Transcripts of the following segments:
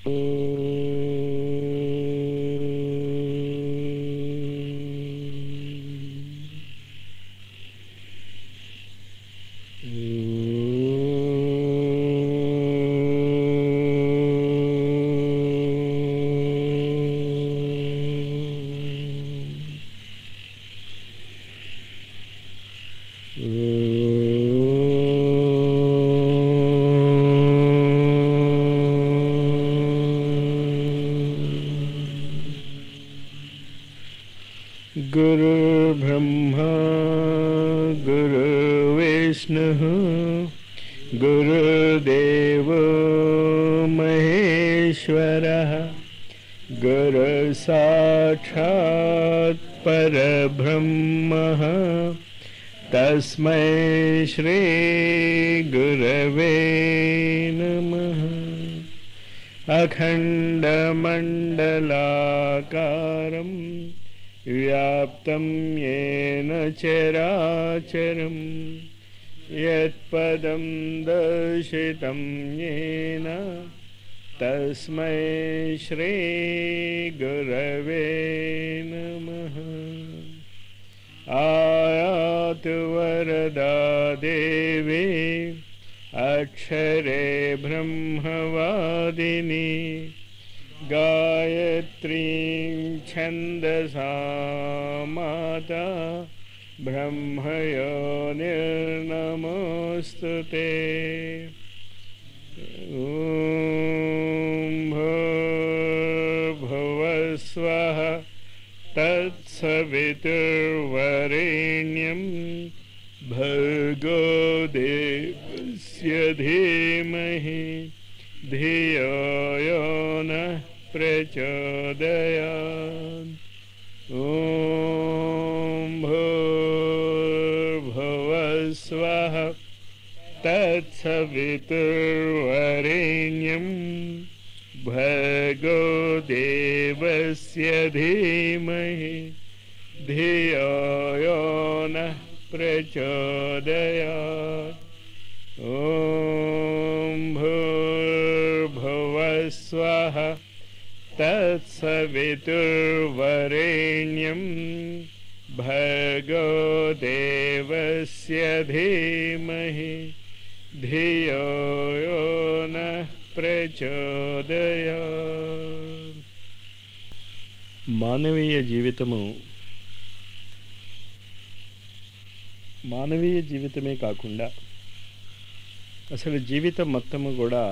गुरुर्ब्रह्मा गुरुविष्णुः गुरुदेवो महेश्वरः गुरुसाक्षात् परब्रह्मः तस्मै श्रीगुरवे नमः अखण्डमण्डलाकारम् व्याप्तं येन चराचरं यत्पदं दर्शितं येन तस्मै श्रीगुरवे नमः आयातु वरदा देवी अक्षरे ब्रह्मवादिनी गायत्रीं छन्दसा माता ब्रह्मयो निर्नमोऽस्तु ते ॐ भूर्भुवस्वः तत्सवितुर्वरेण्यं भर्गो देवस्य धीमहि धियो यो नः प्रचोदयात् ॐ भूर्भुवस्वः तत्सवितुर्वरेण्यं भर्गो देवस्य धीमहि धियो यो नः प्रचोदयात् ॐ भूर्भुवस्वः तत्सवितुर्वरेण्यं भर्गो देवस्य धीमहि धियो यो नः ప్రచోదయా మానవీయ జీవితము మానవీయ జీవితమే కాకుండా అసలు జీవితం మొత్తము కూడా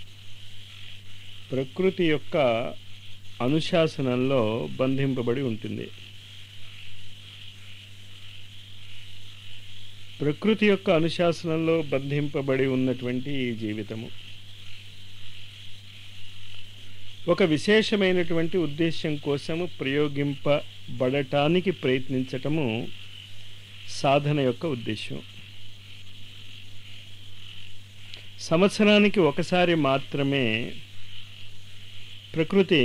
ప్రకృతి యొక్క అనుశాసనంలో బంధింపబడి ఉంటుంది ప్రకృతి యొక్క అనుశాసనంలో బంధింపబడి ఉన్నటువంటి ఈ జీవితము ఒక విశేషమైనటువంటి ఉద్దేశం కోసము ప్రయోగింపబడటానికి ప్రయత్నించటము సాధన యొక్క ఉద్దేశం సంవత్సరానికి ఒకసారి మాత్రమే ప్రకృతి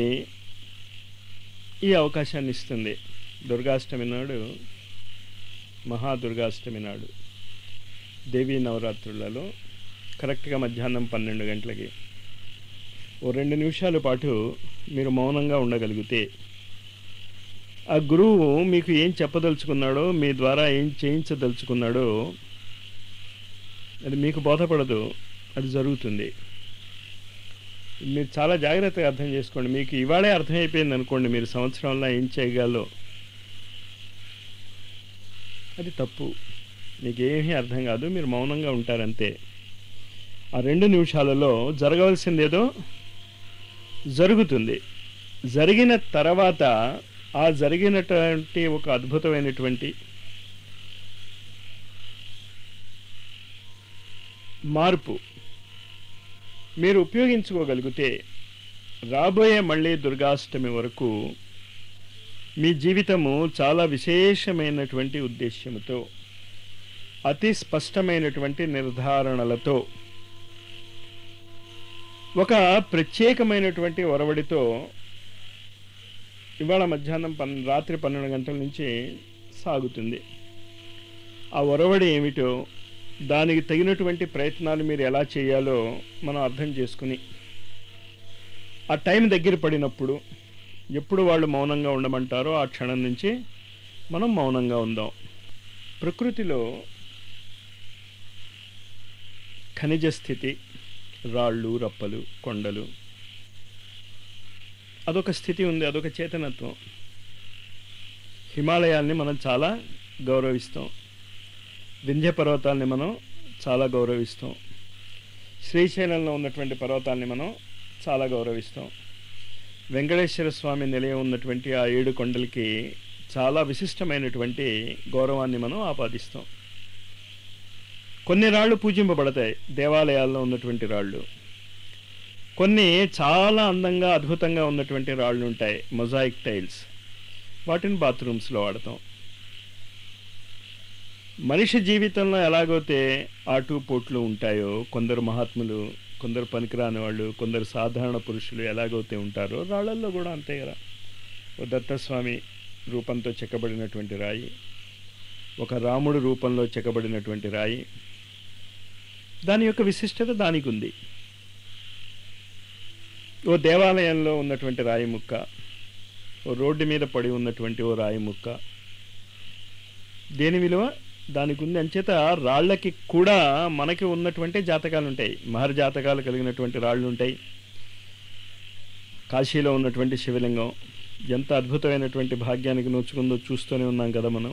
ఈ అవకాశాన్ని ఇస్తుంది దుర్గాష్టమి నాడు మహాదుర్గాష్టమి నాడు దేవీ నవరాత్రులలో కరెక్ట్గా మధ్యాహ్నం పన్నెండు గంటలకి ఓ రెండు నిమిషాల పాటు మీరు మౌనంగా ఉండగలిగితే ఆ గురువు మీకు ఏం చెప్పదలుచుకున్నాడో మీ ద్వారా ఏం చేయించదలుచుకున్నాడో అది మీకు బోధపడదు అది జరుగుతుంది మీరు చాలా జాగ్రత్తగా అర్థం చేసుకోండి మీకు ఇవాళే అర్థమైపోయింది అనుకోండి మీరు సంవత్సరంలో ఏం చేయగలో అది తప్పు మీకు ఏమీ అర్థం కాదు మీరు మౌనంగా ఉంటారంతే ఆ రెండు నిమిషాలలో జరగవలసిందేదో జరుగుతుంది జరిగిన తర్వాత ఆ జరిగినటువంటి ఒక అద్భుతమైనటువంటి మార్పు మీరు ఉపయోగించుకోగలిగితే రాబోయే మళ్ళీ దుర్గాష్టమి వరకు మీ జీవితము చాలా విశేషమైనటువంటి ఉద్దేశ్యముతో అతి స్పష్టమైనటువంటి నిర్ధారణలతో ఒక ప్రత్యేకమైనటువంటి ఒరవడితో ఇవాళ మధ్యాహ్నం పన్ రాత్రి పన్నెండు గంటల నుంచి సాగుతుంది ఆ ఒరవడి ఏమిటో దానికి తగినటువంటి ప్రయత్నాలు మీరు ఎలా చేయాలో మనం అర్థం చేసుకుని ఆ టైం దగ్గర పడినప్పుడు ఎప్పుడు వాళ్ళు మౌనంగా ఉండమంటారో ఆ క్షణం నుంచి మనం మౌనంగా ఉందాం ప్రకృతిలో ఖనిజ స్థితి రాళ్ళు రప్పలు కొండలు అదొక స్థితి ఉంది అదొక చేతనత్వం హిమాలయాల్ని మనం చాలా గౌరవిస్తాం వింధ్య పర్వతాల్ని మనం చాలా గౌరవిస్తాం శ్రీశైలంలో ఉన్నటువంటి పర్వతాల్ని మనం చాలా గౌరవిస్తాం వెంకటేశ్వర స్వామి నిలయం ఉన్నటువంటి ఆ ఏడు కొండలకి చాలా విశిష్టమైనటువంటి గౌరవాన్ని మనం ఆపాదిస్తాం కొన్ని రాళ్ళు పూజింపబడతాయి దేవాలయాల్లో ఉన్నటువంటి రాళ్ళు కొన్ని చాలా అందంగా అద్భుతంగా ఉన్నటువంటి రాళ్ళు ఉంటాయి మొజాయిక్ టైల్స్ వాటిని బాత్రూమ్స్లో వాడతాం మనిషి జీవితంలో ఎలాగైతే ఆటు పోట్లు ఉంటాయో కొందరు మహాత్ములు కొందరు పనికిరాని వాళ్ళు కొందరు సాధారణ పురుషులు ఎలాగైతే ఉంటారో రాళ్ళల్లో కూడా అంతే కదా ఓ దత్తస్వామి రూపంతో చెక్కబడినటువంటి రాయి ఒక రాముడు రూపంలో చెక్కబడినటువంటి రాయి దాని యొక్క విశిష్టత దానికి ఉంది ఓ దేవాలయంలో ఉన్నటువంటి రాయి ముక్క ఓ రోడ్డు మీద పడి ఉన్నటువంటి ఓ రాయి ముక్క దేని విలువ దానికి ఉంది అంచేత రాళ్ళకి కూడా మనకి ఉన్నటువంటి జాతకాలు ఉంటాయి మహర్ జాతకాలు కలిగినటువంటి రాళ్ళు ఉంటాయి కాశీలో ఉన్నటువంటి శివలింగం ఎంత అద్భుతమైనటువంటి భాగ్యానికి నోచుకుందో చూస్తూనే ఉన్నాం కదా మనం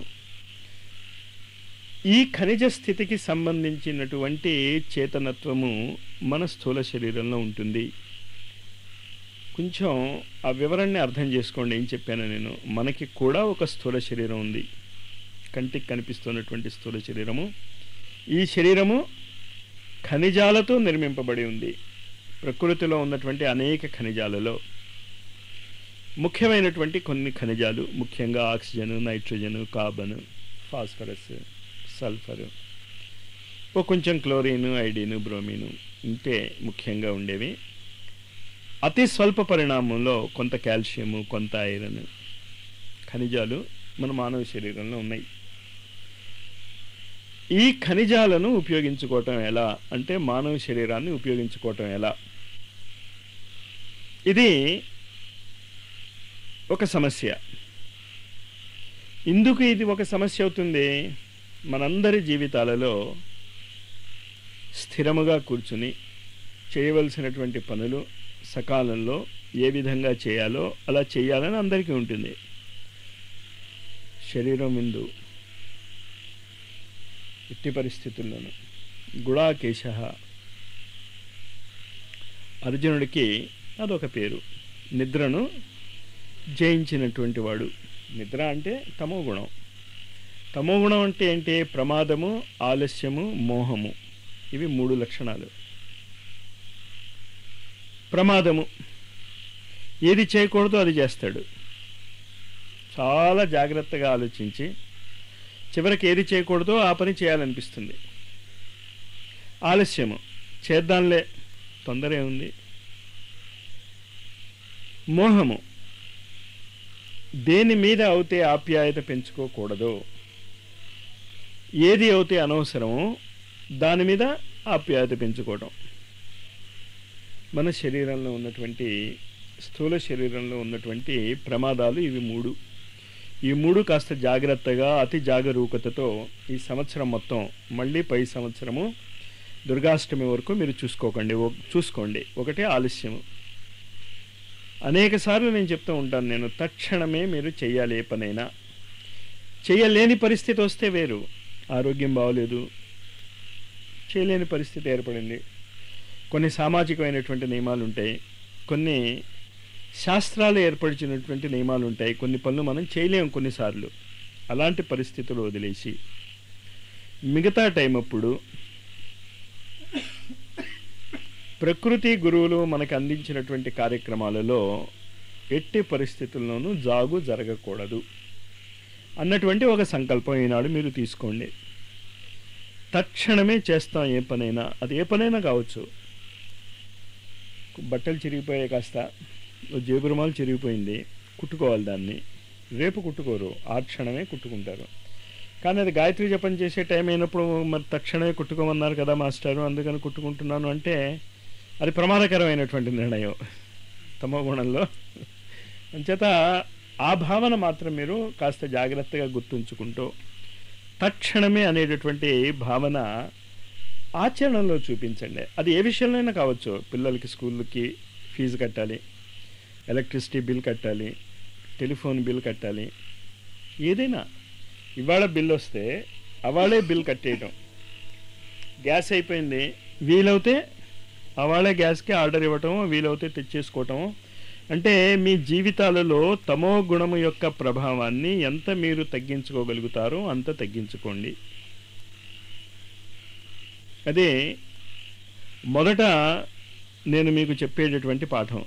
ఈ ఖనిజ స్థితికి సంబంధించినటువంటి చేతనత్వము మన స్థూల శరీరంలో ఉంటుంది కొంచెం ఆ వివరణని అర్థం చేసుకోండి ఏం చెప్పాను నేను మనకి కూడా ఒక స్థూల శరీరం ఉంది కంటికి కనిపిస్తున్నటువంటి స్థూల శరీరము ఈ శరీరము ఖనిజాలతో నిర్మింపబడి ఉంది ప్రకృతిలో ఉన్నటువంటి అనేక ఖనిజాలలో ముఖ్యమైనటువంటి కొన్ని ఖనిజాలు ముఖ్యంగా oxygen nitrogen carbon phosphorus sulphur ఓ కొంచెం క్లోరిన్ ఐడిన్ బ్రోమిన్ ఇంతే ముఖ్యంగా ఉండేవి అతి స్వల్ప పరిణామంలో కొంత కాల్షియము కొంత ఐరన్ ఖనిజాలు మన మానవ శరీరంలో ఉన్నాయి ఈ ఖనిజాలను ఉపయోగించుకోవటం ఎలా అంటే మానవ శరీరాన్ని ఉపయోగించుకోవటం ఎలా ఇది ఒక సమస్య ఎందుకు ఇది ఒక సమస్య అవుతుంది మనందరి జీవితాలలో స్థిరముగా కూర్చుని చేయవలసినటువంటి పనులు సకాలంలో ఏ విధంగా చేయాలో అలా చేయాలని అందరికీ ఉంటుంది శరీరం విందు ఎట్టి పరిస్థితుల్లోనూ గుడాకేశ అర్జునుడికి అదొక పేరు నిద్రను జయించినటువంటి వాడు నిద్ర అంటే తమో గుణం తమో గుణం అంటే ఏంటి ప్రమాదము ఆలస్యము మోహము ఇవి మూడు లక్షణాలు ప్రమాదము ఏది చేయకూడదో అది చేస్తాడు చాలా జాగ్రత్తగా ఆలోచించి చివరికి ఏది చేయకూడదో ఆ పని చేయాలనిపిస్తుంది ఆలస్యము చేద్దాంలే తొందర ఏముంది మోహము దేని మీద అవుతే ఆప్యాయత పెంచుకోకూడదు ఏది అవుతే అనవసరమో దాని మీద ఆప్యాయత పెంచుకోవడం మన శరీరంలో ఉన్నటువంటి స్థూల శరీరంలో ఉన్నటువంటి ప్రమాదాలు ఇవి మూడు ఈ మూడు కాస్త జాగ్రత్తగా అతి జాగరూకతతో ఈ సంవత్సరం మొత్తం మళ్ళీ పై సంవత్సరము దుర్గాష్టమి వరకు మీరు చూసుకోకండి ఓ- చూసుకోండి ఒకటి ఆలస్యము అనేక సార్లు నేను చెప్తూ ఉంటాను నేను తక్షణమే మీరు చెయ్యాలి ఏ పనైనా చేయలేని పరిస్థితి వస్తే వేరు ఆరోగ్యం బాగోలేదు చేయలేని పరిస్థితి ఏర్పడింది కొన్ని సామాజికమైనటువంటి నియమాలు ఉంటాయి కొన్ని శాస్త్రాలు ఏర్పరిచినటువంటి నియమాలు ఉంటాయి కొన్ని పనులు మనం చేయలేము కొన్నిసార్లు అలాంటి పరిస్థితులు వదిలేసి మిగతా టైం అప్పుడు ప్రకృతి గురువులు మనకు అందించినటువంటి కార్యక్రమాలలో ఎట్టి పరిస్థితుల్లోనూ జాగు జరగకూడదు అన్నటువంటి ఒక సంకల్పం ఈనాడు మీరు తీసుకోండి తక్షణమే చేస్తాం ఏ పనైనా అది ఏ పనైనా కావచ్చు బట్టలు చిరిగిపోయాయి కాస్త ఓ జేబు రుమాలు చిరిగిపోయింది కుట్టుకోవాలి దాన్ని రేపు కుట్టుకోరు ఆ క్షణమే కుట్టుకుంటారు కానీ అది గాయత్రి జపం చేసే టైం అయినప్పుడు మరి తక్షణమే కుట్టుకోమన్నారు కదా మాస్టారు అందుకని కుట్టుకుంటున్నాను అంటే అది ప్రమాదకరమైనటువంటి నిర్ణయం తమో గుణంలో అంచేత ఆ భావన మాత్రం మీరు కాస్త జాగ్రత్తగా గుర్తుంచుకుంటూ తక్షణమే అనేటటువంటి భావన ఆచరణలో చూపించండి అది ఏ విషయంలోనైనా కావచ్చు పిల్లలకి స్కూళ్ళకి ఫీజు కట్టాలి ఎలక్ట్రిసిటీ బిల్ కట్టాలి టెలిఫోన్ బిల్ కట్టాలి ఏదైనా ఇవాళ బిల్ వస్తే అవాళే బిల్ కట్టేయటం గ్యాస్ అయిపోయింది వీలవుతే అవాళే గ్యాస్కి ఆర్డర్ ఇవ్వటం వీలవుతే తెచ్చేసుకోవటం అంటే మీ జీవితాలలో తమో గుణము యొక్క ప్రభావాన్ని ఎంత మీరు తగ్గించుకోగలుగుతారో అంత తగ్గించుకోండి అదే మొదట నేను మీకు చెప్పేటటువంటి పాఠం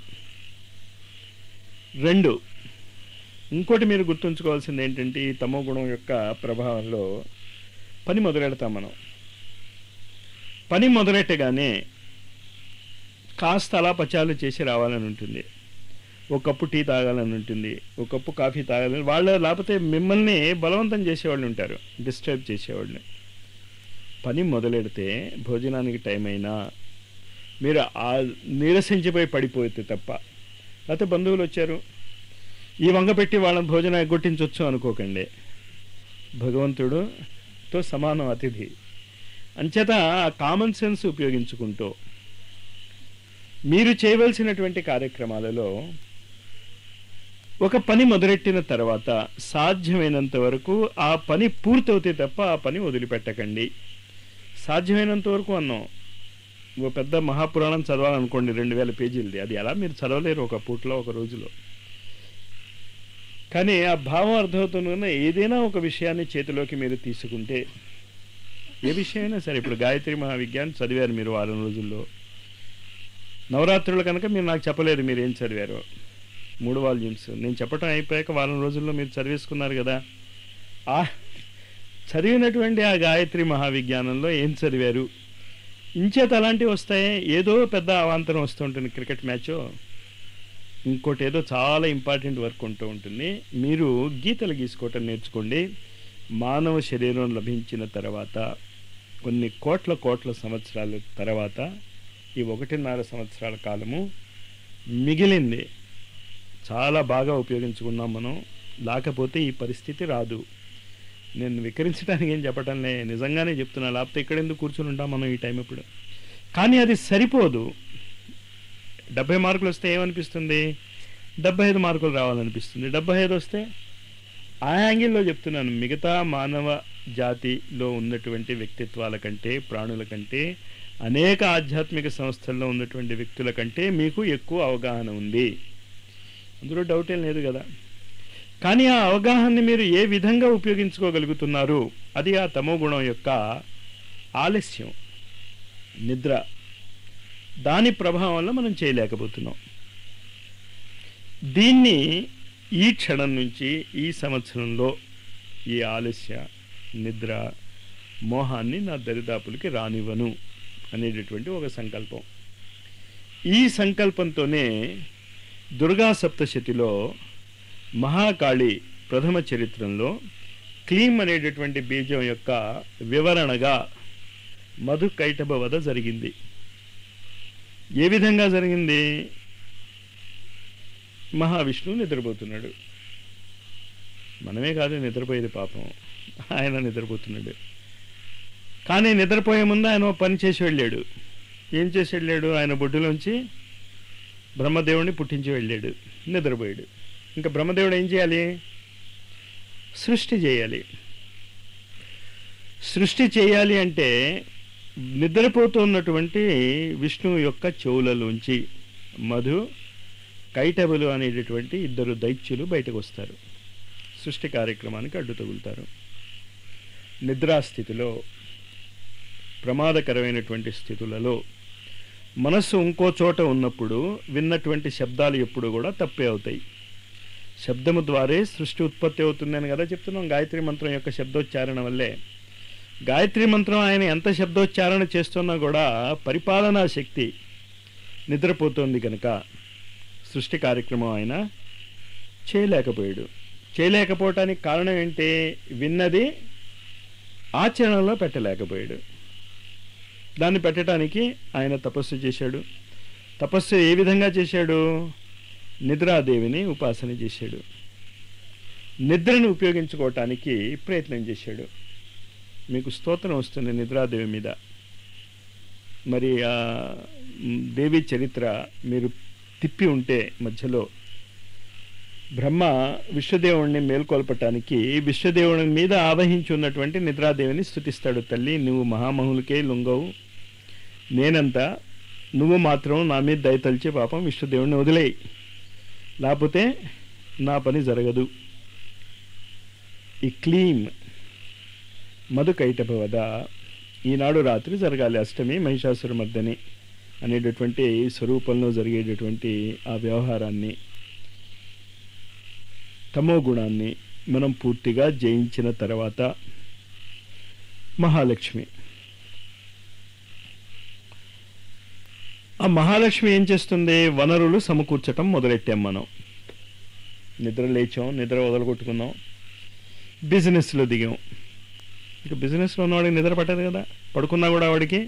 రెండు ఇంకోటి మీరు గుర్తుంచుకోవాల్సింది ఏంటంటే ఈ తమో గుణం యొక్క ప్రభావంలో పని మొదలెడతాం మనం పని మొదలెట్టగానే కాస్త అలా పచాలు చేసి రావాలని ఉంటుంది ఒక కప్పు టీ తాగాలని ఉంటుంది ఒక కప్పు కాఫీ తాగాలని వాళ్ళు లేకపోతే మిమ్మల్ని బలవంతం చేసేవాళ్ళు ఉంటారు డిస్టర్బ్ చేసేవాళ్ళు పని మొదలెడితే భోజనానికి టైం అయినా మీరు ఆ నీరసించిపోయి పడిపోతే తప్ప లేకపోతే బంధువులు వచ్చారు ఈ వంగ పెట్టి వాళ్ళని భోజనం ఎగ్గొట్టించవచ్చు అనుకోకండి భగవంతుడుతో సమానం అతిథి అంచేత ఆ కామన్ సెన్స్ ఉపయోగించుకుంటూ మీరు చేయవలసినటువంటి కార్యక్రమాలలో ఒక పని మొదలెట్టిన తర్వాత సాధ్యమైనంత వరకు ఆ పని పూర్తవుతే తప్ప ఆ పని వదిలిపెట్టకండి సాధ్యమైనంత వరకు అన్నాం ఓ పెద్ద మహాపురాణం చదవాలనుకోండి రెండు వేల పేజీలది అది ఎలా మీరు చదవలేరు ఒక పూటలో ఒక రోజులో కానీ ఆ భావం అర్థమవుతుంది కన్నా ఏదైనా ఒక విషయాన్ని చేతిలోకి మీరు తీసుకుంటే ఏ విషయమైనా సరే ఇప్పుడు గాయత్రి మహావిజ్ఞానం చదివారు మీరు వారం రోజుల్లో నవరాత్రులు కనుక మీరు నాకు చెప్పలేదు మీరు ఏం చదివారు మూడు వాల్యూమ్స్ నేను చెప్పటం అయిపోయాక వారం రోజుల్లో మీరు చదివేసుకున్నారు కదా ఆ చదివినటువంటి ఆ గాయత్రి మహావిజ్ఞానంలో ఏం చదివారు ఇంచేత అలాంటివి వస్తాయి ఏదో పెద్ద అవాంతరం వస్తూ ఉంటుంది క్రికెట్ మ్యాచ్ ఇంకోటి ఏదో చాలా ఇంపార్టెంట్ వర్క్ ఉంటూ ఉంటుంది మీరు గీతలు గీసుకోవటం నేర్చుకోండి మానవ శరీరం లభించిన తర్వాత కొన్ని కోట్ల కోట్ల సంవత్సరాల తర్వాత ఈ ఒకటిన్నర సంవత్సరాల కాలము మిగిలింది చాలా బాగా ఉపయోగించుకున్నాం మనం లేకపోతే ఈ పరిస్థితి రాదు నేను వికరించడానికి ఏం చెప్పటంలే నిజంగానే చెప్తున్నా లేకపోతే ఇక్కడ ఎందుకు కూర్చుని ఉంటాం మనం ఈ టైం ఇప్పుడు కానీ అది సరిపోదు డెబ్బై మార్కులు వస్తే ఏమనిపిస్తుంది డెబ్బై ఐదు మార్కులు రావాలనిపిస్తుంది డెబ్బై ఐదు వస్తే ఆ యాంగిల్లో చెప్తున్నాను మిగతా మానవ జాతిలో ఉన్నటువంటి వ్యక్తిత్వాల కంటే ప్రాణుల కంటే అనేక ఆధ్యాత్మిక సంస్థల్లో ఉన్నటువంటి వ్యక్తుల కంటే మీకు ఎక్కువ అవగాహన ఉంది అందులో డౌట్ ఏం లేదు కదా కానీ ఆ అవగాహనని మీరు ఏ విధంగా ఉపయోగించుకోగలుగుతున్నారు అది ఆ తమో గుణం యొక్క ఆలస్యం నిద్ర దాని ప్రభావం వల్ల మనం చేయలేకపోతున్నాం దీన్ని ఈ క్షణం నుంచి ఈ సంవత్సరంలో ఈ ఆలస్య నిద్ర మోహాన్ని నా దరిదాపులకి రానివ్వను అనేటటువంటి ఒక సంకల్పం ఈ సంకల్పంతోనే దుర్గా సప్తశతిలో మహాకాళి ప్రథమ చరిత్రంలో క్లీం అనేటటువంటి బీజం యొక్క వివరణగా మధు కైటభ వధ జరిగింది ఏ విధంగా జరిగింది మహావిష్ణువు నిద్రపోతున్నాడు మనమే కాదు నిద్రపోయేది పాపం ఆయన నిద్రపోతున్నాడు కానీ నిద్రపోయే ముందు ఆయన ఓ పని చేసి వెళ్ళాడు ఏం చేసి వెళ్ళాడు ఆయన బొడ్డులోంచి బ్రహ్మదేవుడిని పుట్టించి వెళ్ళాడు నిద్రపోయాడు ఇంకా బ్రహ్మదేవుడు ఏం చేయాలి సృష్టి చేయాలి సృష్టి చేయాలి అంటే నిద్రపోతున్నటువంటి విష్ణువు యొక్క చెవులలోంచి మధు కైటబులు అనేటటువంటి ఇద్దరు దైత్యులు బయటకు వస్తారు సృష్టి కార్యక్రమానికి అడ్డు తగులుతారు నిద్రాస్థితిలో ప్రమాదకరమైనటువంటి స్థితులలో మనస్సు ఇంకో చోట ఉన్నప్పుడు విన్నటువంటి శబ్దాలు ఎప్పుడు కూడా తప్పే అవుతాయి శబ్దము ద్వారే సృష్టి ఉత్పత్తి అవుతుందని కదా చెప్తున్నాం గాయత్రి మంత్రం యొక్క శబ్దోచ్చారణ వల్లే గాయత్రి మంత్రం ఆయన ఎంత శబ్దోచ్చారణ చేస్తున్నా కూడా పరిపాలనా శక్తి నిద్రపోతోంది కనుక సృష్టి కార్యక్రమం ఆయన చేయలేకపోయాడు చేయలేకపోవటానికి కారణం ఏంటి విన్నది ఆచరణలో పెట్టలేకపోయాడు దాన్ని పెట్టడానికి ఆయన తపస్సు చేశాడు తపస్సు ఏ విధంగా చేశాడు నిద్రాదేవిని ఉపాసన చేశాడు నిద్రను ఉపయోగించుకోవటానికి ప్రయత్నం చేశాడు మీకు స్తోత్రం వస్తుంది నిద్రాదేవి మీద మరి ఆ మ్, దేవి చరిత్ర మీరు తిప్పి ఉంటే మధ్యలో బ్రహ్మ విశ్వదేవుణ్ణి మేల్కొల్పటానికి విశ్వదేవుని మీద ఆవహించి ఉన్నటువంటి నిద్రాదేవిని స్థుతిస్తాడు తల్లి నువ్వు మహామహులకే లొంగవు నేనంతా నువ్వు మాత్రం నా మీద దయతలిచే పాపం విశ్వదేవుణ్ణి వదిలేయి లేకపోతే నా పని జరగదు ఈ క్లీమ్ మధుకైటభ వద ఈనాడు రాత్రి జరగాలి అష్టమి మహిషాసుర మర్దని అనేటటువంటి స్వరూపంలో జరిగేటటువంటి ఆ వ్యవహారాన్ని తమో గుణాన్ని మనం పూర్తిగా జయించిన తర్వాత మహాలక్ష్మి ఆ మహాలక్ష్మి ఏం చేస్తుంది వనరులు సమకూర్చటం మొదలెట్టాం మనం నిద్ర లేచాం నిద్ర వదలగొట్టుకున్నాం బిజినెస్లో దిగాం ఇక బిజినెస్లో ఉన్నవాడికి నిద్ర పట్టదు కదా పడుకున్నా కూడా వాడికి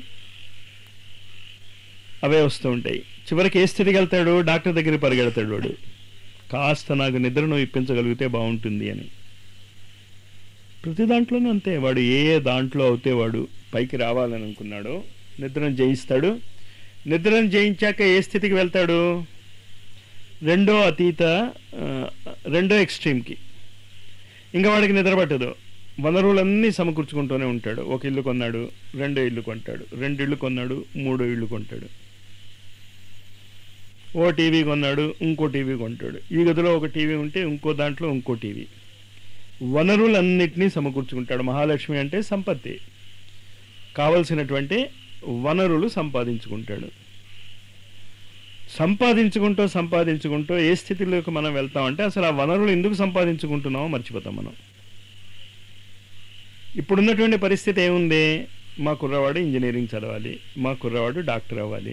అవే వస్తూ ఉంటాయి చివరికి ఏ స్థితికి వెళ్తాడు డాక్టర్ దగ్గరికి పరిగెడతాడు వాడు కాస్త నాకు నిద్రను ఇప్పించగలిగితే బాగుంటుంది అని ప్రతి దాంట్లోనూ అంతే వాడు ఏ ఏ దాంట్లో అవుతే వాడు పైకి రావాలని అనుకున్నాడో నిద్రను జయిస్తాడు నిద్రను జయించాక ఏ స్థితికి వెళ్తాడు రెండో అతీత ఆ, రెండో ఎక్స్ట్రీమ్కి ఇంకా వాడికి నిద్ర పట్టదు వనరులన్నీ సమకూర్చుకుంటూనే ఉంటాడు ఒక ఇల్లు కొన్నాడు రెండో ఇల్లు కొంటాడు రెండు ఇల్లు కొన్నాడు మూడో ఇల్లు కొంటాడు ఓ టీవీ కొన్నాడు ఇంకో టీవీ కొంటాడు ఈ గదిలో ఒక టీవీ ఉంటే ఇంకో దాంట్లో ఇంకో టీవీ వనరులన్నిటినీ సమకూర్చుకుంటాడు మహాలక్ష్మి అంటే సంపత్తి కావలసినటువంటి వనరులు సంపాదించుకుంటాడు సంపాదించుకుంటూ సంపాదించుకుంటూ ఏ స్థితిలోకి మనం వెళ్తామంటే అసలు ఆ వనరులు ఎందుకు సంపాదించుకుంటున్నామో మర్చిపోతాం మనం ఇప్పుడున్నటువంటి పరిస్థితి ఏముంది మా కుర్రవాడు ఇంజనీరింగ్ చదవాలి మా కుర్రవాడు డాక్టర్ అవ్వాలి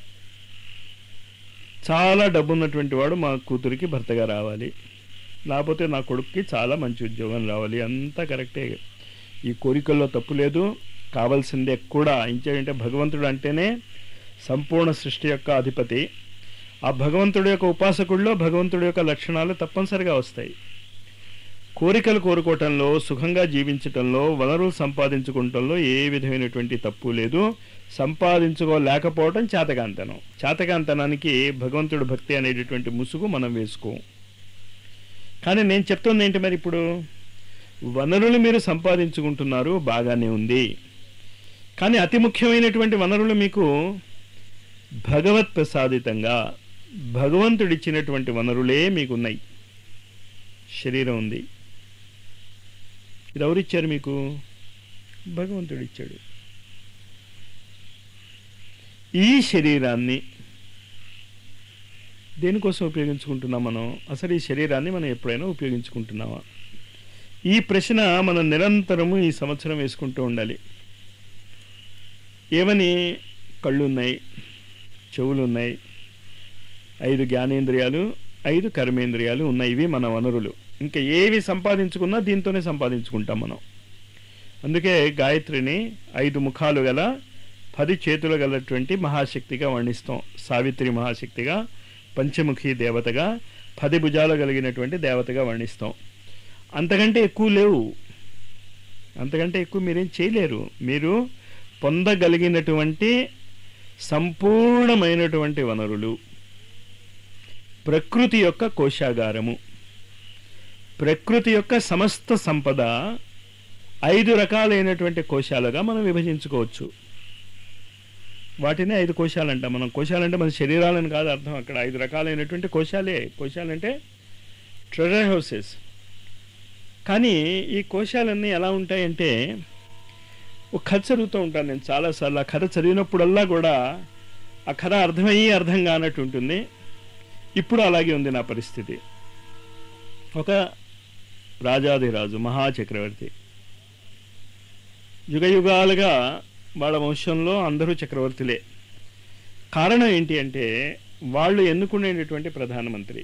చాలా డబ్బు ఉన్నటువంటి వాడు మా కూతురికి భర్తగా రావాలి లేకపోతే నా కొడుక్కి చాలా మంచి ఉద్యోగం రావాలి అంతా కరెక్టే ఈ కోరికల్లో తప్పు లేదు కావాల్సిందే కూడా ఇంకేంటంటే భగవంతుడు అంటేనే సంపూర్ణ సృష్టి యొక్క అధిపతి ఆ భగవంతుడి యొక్క ఉపాసకుల్లో భగవంతుడి యొక్క లక్షణాలు తప్పనిసరిగా వస్తాయి కోరికలు కోరుకోవటంలో సుఖంగా జీవించటంలో వనరులు సంపాదించుకోవటంలో ఏ విధమైనటువంటి తప్పు లేదు సంపాదించుకోలేకపోవటం చేతకాంతనం చేతకాంతనానికి భగవంతుడు భక్తి అనేటటువంటి ముసుగు మనం వేసుకోం కానీ నేను చెప్తుంది ఏంటి మరి ఇప్పుడు వనరులు మీరు సంపాదించుకుంటున్నారు బాగానే ఉంది కానీ అతి ముఖ్యమైనటువంటి వనరులు మీకు భగవత్ ప్రసాదితంగా భగవంతుడిచ్చినటువంటి వనరులే మీకు ఉన్నాయి శరీరం ఉంది ఇది ఎవరిచ్చారు మీకు భగవంతుడు ఇచ్చాడు ఈ శరీరాన్ని దేనికోసం ఉపయోగించుకుంటున్నాం మనం అసలు ఈ శరీరాన్ని మనం ఎప్పుడైనా ఉపయోగించుకుంటున్నామా ఈ ప్రశ్న మనం నిరంతరము ఈ సంవత్సరం వేసుకుంటూ ఉండాలి ఏమని కళ్ళు ఉన్నాయి చెవులు ఉన్నాయి ఐదు జ్ఞానేంద్రియాలు ఐదు కర్మేంద్రియాలు ఉన్నాయి ఇవి మన వనరులు ఇంకా ఏవి సంపాదించుకున్నా దీంతోనే సంపాదించుకుంటాం మనం అందుకే గాయత్రిని ఐదు ముఖాలు గల పది చేతులు గలటువంటి మహాశక్తిగా వర్ణిస్తాం సావిత్రి మహాశక్తిగా పంచముఖి దేవతగా పది భుజాలు కలిగినటువంటి దేవతగా వర్ణిస్తాం అంతకంటే ఎక్కువ లేవు అంతకంటే ఎక్కువ మీరేం చేయలేరు మీరు పొందగలిగినటువంటి సంపూర్ణమైనటువంటి వనరులు ప్రకృతి యొక్క కోశాగారము ప్రకృతి యొక్క సమస్త సంపద ఐదు రకాలైనటువంటి కోశాలుగా మనం విభజించుకోవచ్చు వాటిని ఐదు కోశాలు అంటాం మనం కోశాలంటే మన శరీరాలను కాదు అర్థం అక్కడ ఐదు రకాలైనటువంటి కోశాలే కోశాలంటే ట్రెజర్ హౌసెస్ కానీ ఈ కోశాలన్నీ ఎలా ఉంటాయంటే ఒక కథ చదువుతూ ఉంటాను నేను చాలాసార్లు ఆ కథ చదివినప్పుడల్లా కూడా ఆ కథ అర్థమయ్యి అర్థం కానట్టు ఉంటుంది ఇప్పుడు అలాగే ఉంది నా పరిస్థితి ఒక రాజాధిరాజు మహాచక్రవర్తి యుగ యుగాలుగా వాళ్ళ వంశంలో అందరూ చక్రవర్తులే కారణం ఏంటి అంటే వాళ్ళు ఎన్నుకునేటటువంటి ప్రధానమంత్రి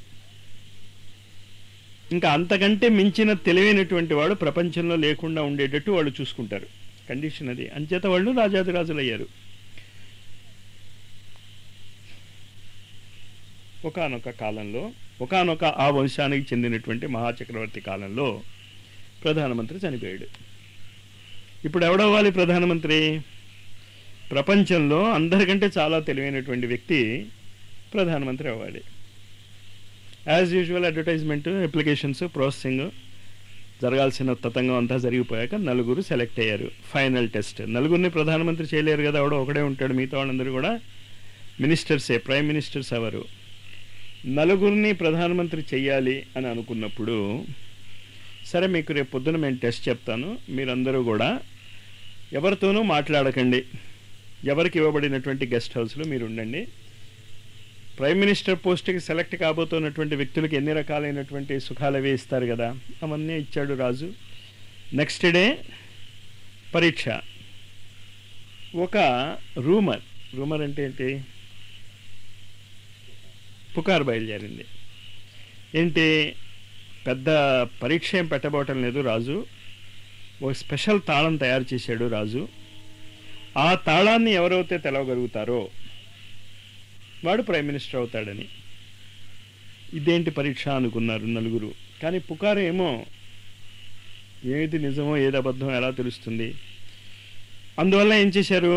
ఇంకా అంతకంటే మించిన తెలివైనటువంటి వాడు ప్రపంచంలో లేకుండా ఉండేటట్టు వాళ్ళు చూసుకుంటారు కండిషన్ అది అంచేత వాళ్ళు రాజాదిరాజులు అయ్యారు ఒకానొక కాలంలో ఒకానొక ఆ వంశానికి చెందినటువంటి మహాచక్రవర్తి కాలంలో ప్రధానమంత్రి చనిపోయాడు ఇప్పుడు ఎవడవ్వాలి ప్రధానమంత్రి ప్రపంచంలో అందరికంటే చాలా తెలివైనటువంటి వ్యక్తి ప్రధానమంత్రి అవ్వాలి as usual advertisement applications processing జరగాల్సిన తతంగం అంతా జరిగిపోయాక నలుగురు సెలెక్ట్ అయ్యారు ఫైనల్ టెస్ట్ నలుగురిని ప్రధానమంత్రి చేయలేరు కదా ఎవడో ఒకడే ఉంటాడు మిగతా వాళ్ళందరూ కూడా మినిస్టర్సే ప్రైమ్ మినిస్టర్స్ ఎవరు నలుగురిని ప్రధానమంత్రి చెయ్యాలి అని అనుకున్నప్పుడు సరే మీకు రేపు పొద్దున మేము టెస్ట్ చెప్తాను మీరందరూ కూడా ఎవరితోనూ మాట్లాడకండి ఎవరికి ఇవ్వబడినటువంటి గెస్ట్ హౌస్లో మీరు ఉండండి ప్రైమ్ మినిస్టర్ పోస్ట్కి సెలెక్ట్ కాబోతున్నటువంటి వ్యక్తులకు ఎన్ని రకాలైనటువంటి సుఖాలు అవి ఇస్తారు కదా అవన్నీ ఇచ్చాడు రాజు నెక్స్ట్ డే పరీక్ష ఒక రూమర్ రూమర్ అంటే ఏంటి పుకారు బయలుదేరింది ఏంటి పెద్ద పరీక్ష ఏం పెట్టబోవటం లేదు రాజు ఒక స్పెషల్ తాళం తయారు చేశాడు రాజు ఆ తాళాన్ని ఎవరైతే తెలవగలుగుతారో వాడు ప్రైమ్ మినిస్టర్ అవుతాడని ఇదేంటి పరీక్ష అనుకున్నారు నలుగురు కానీ పుకారు ఏమో ఏది నిజమో ఏది అబద్ధం ఎలా తెలుస్తుంది అందువల్ల ఏం చేశారు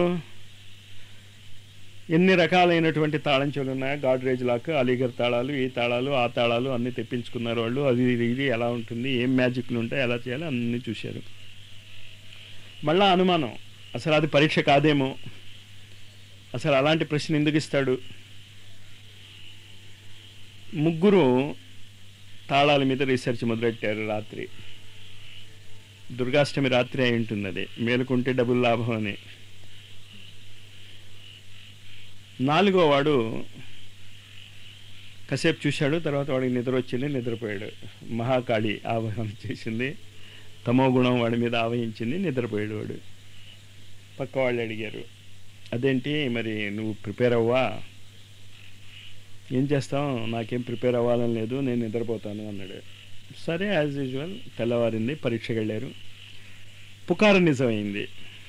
ఎన్ని రకాలైనటువంటి తాళం చెవులు ఉన్నాయో గాడ్రేజ్ లాక్ అలీగర్ తాళాలు ఈ తాళాలు ఆ తాళాలు అన్నీ తెప్పించుకున్నారు వాళ్ళు అది ఇది ఇది ఎలా ఉంటుంది ఏం మ్యాజిక్లు ఉంటాయి ఎలా చేయాలి అన్నీ చూశారు మళ్ళా అనుమానం అసలు అది పరీక్ష కాదేమో అసలు అలాంటి ప్రశ్న ఎందుకు ఇస్తాడు ముగ్గురు తాళాల మీద రీసెర్చ్ మొదలెట్టారు రాత్రి దుర్గాష్టమి రాత్రి అయి ఉంటుంది అది మేలుకుంటే డబుల్ లాభం అని నాలుగో వాడు కాసేపు చూశాడు తర్వాత వాడికి నిద్ర వచ్చింది నిద్రపోయాడు మహాకాళి ఆవహన చేసింది తమో గుణం వాడి మీద ఆవహించింది నిద్రపోయాడు వాడు పక్క వాళ్ళు అడిగారు అదేంటి మరి నువ్వు ప్రిపేర్ అవ్వా ఏం చేస్తాం నాకేం ప్రిపేర్ అవ్వాలని లేదు నేను నిద్రపోతాను అన్నాడు సరే యాజ్ యూజువల్ తెల్లవారింది పరీక్షకి వెళ్ళారు పుకారు నిజమైంది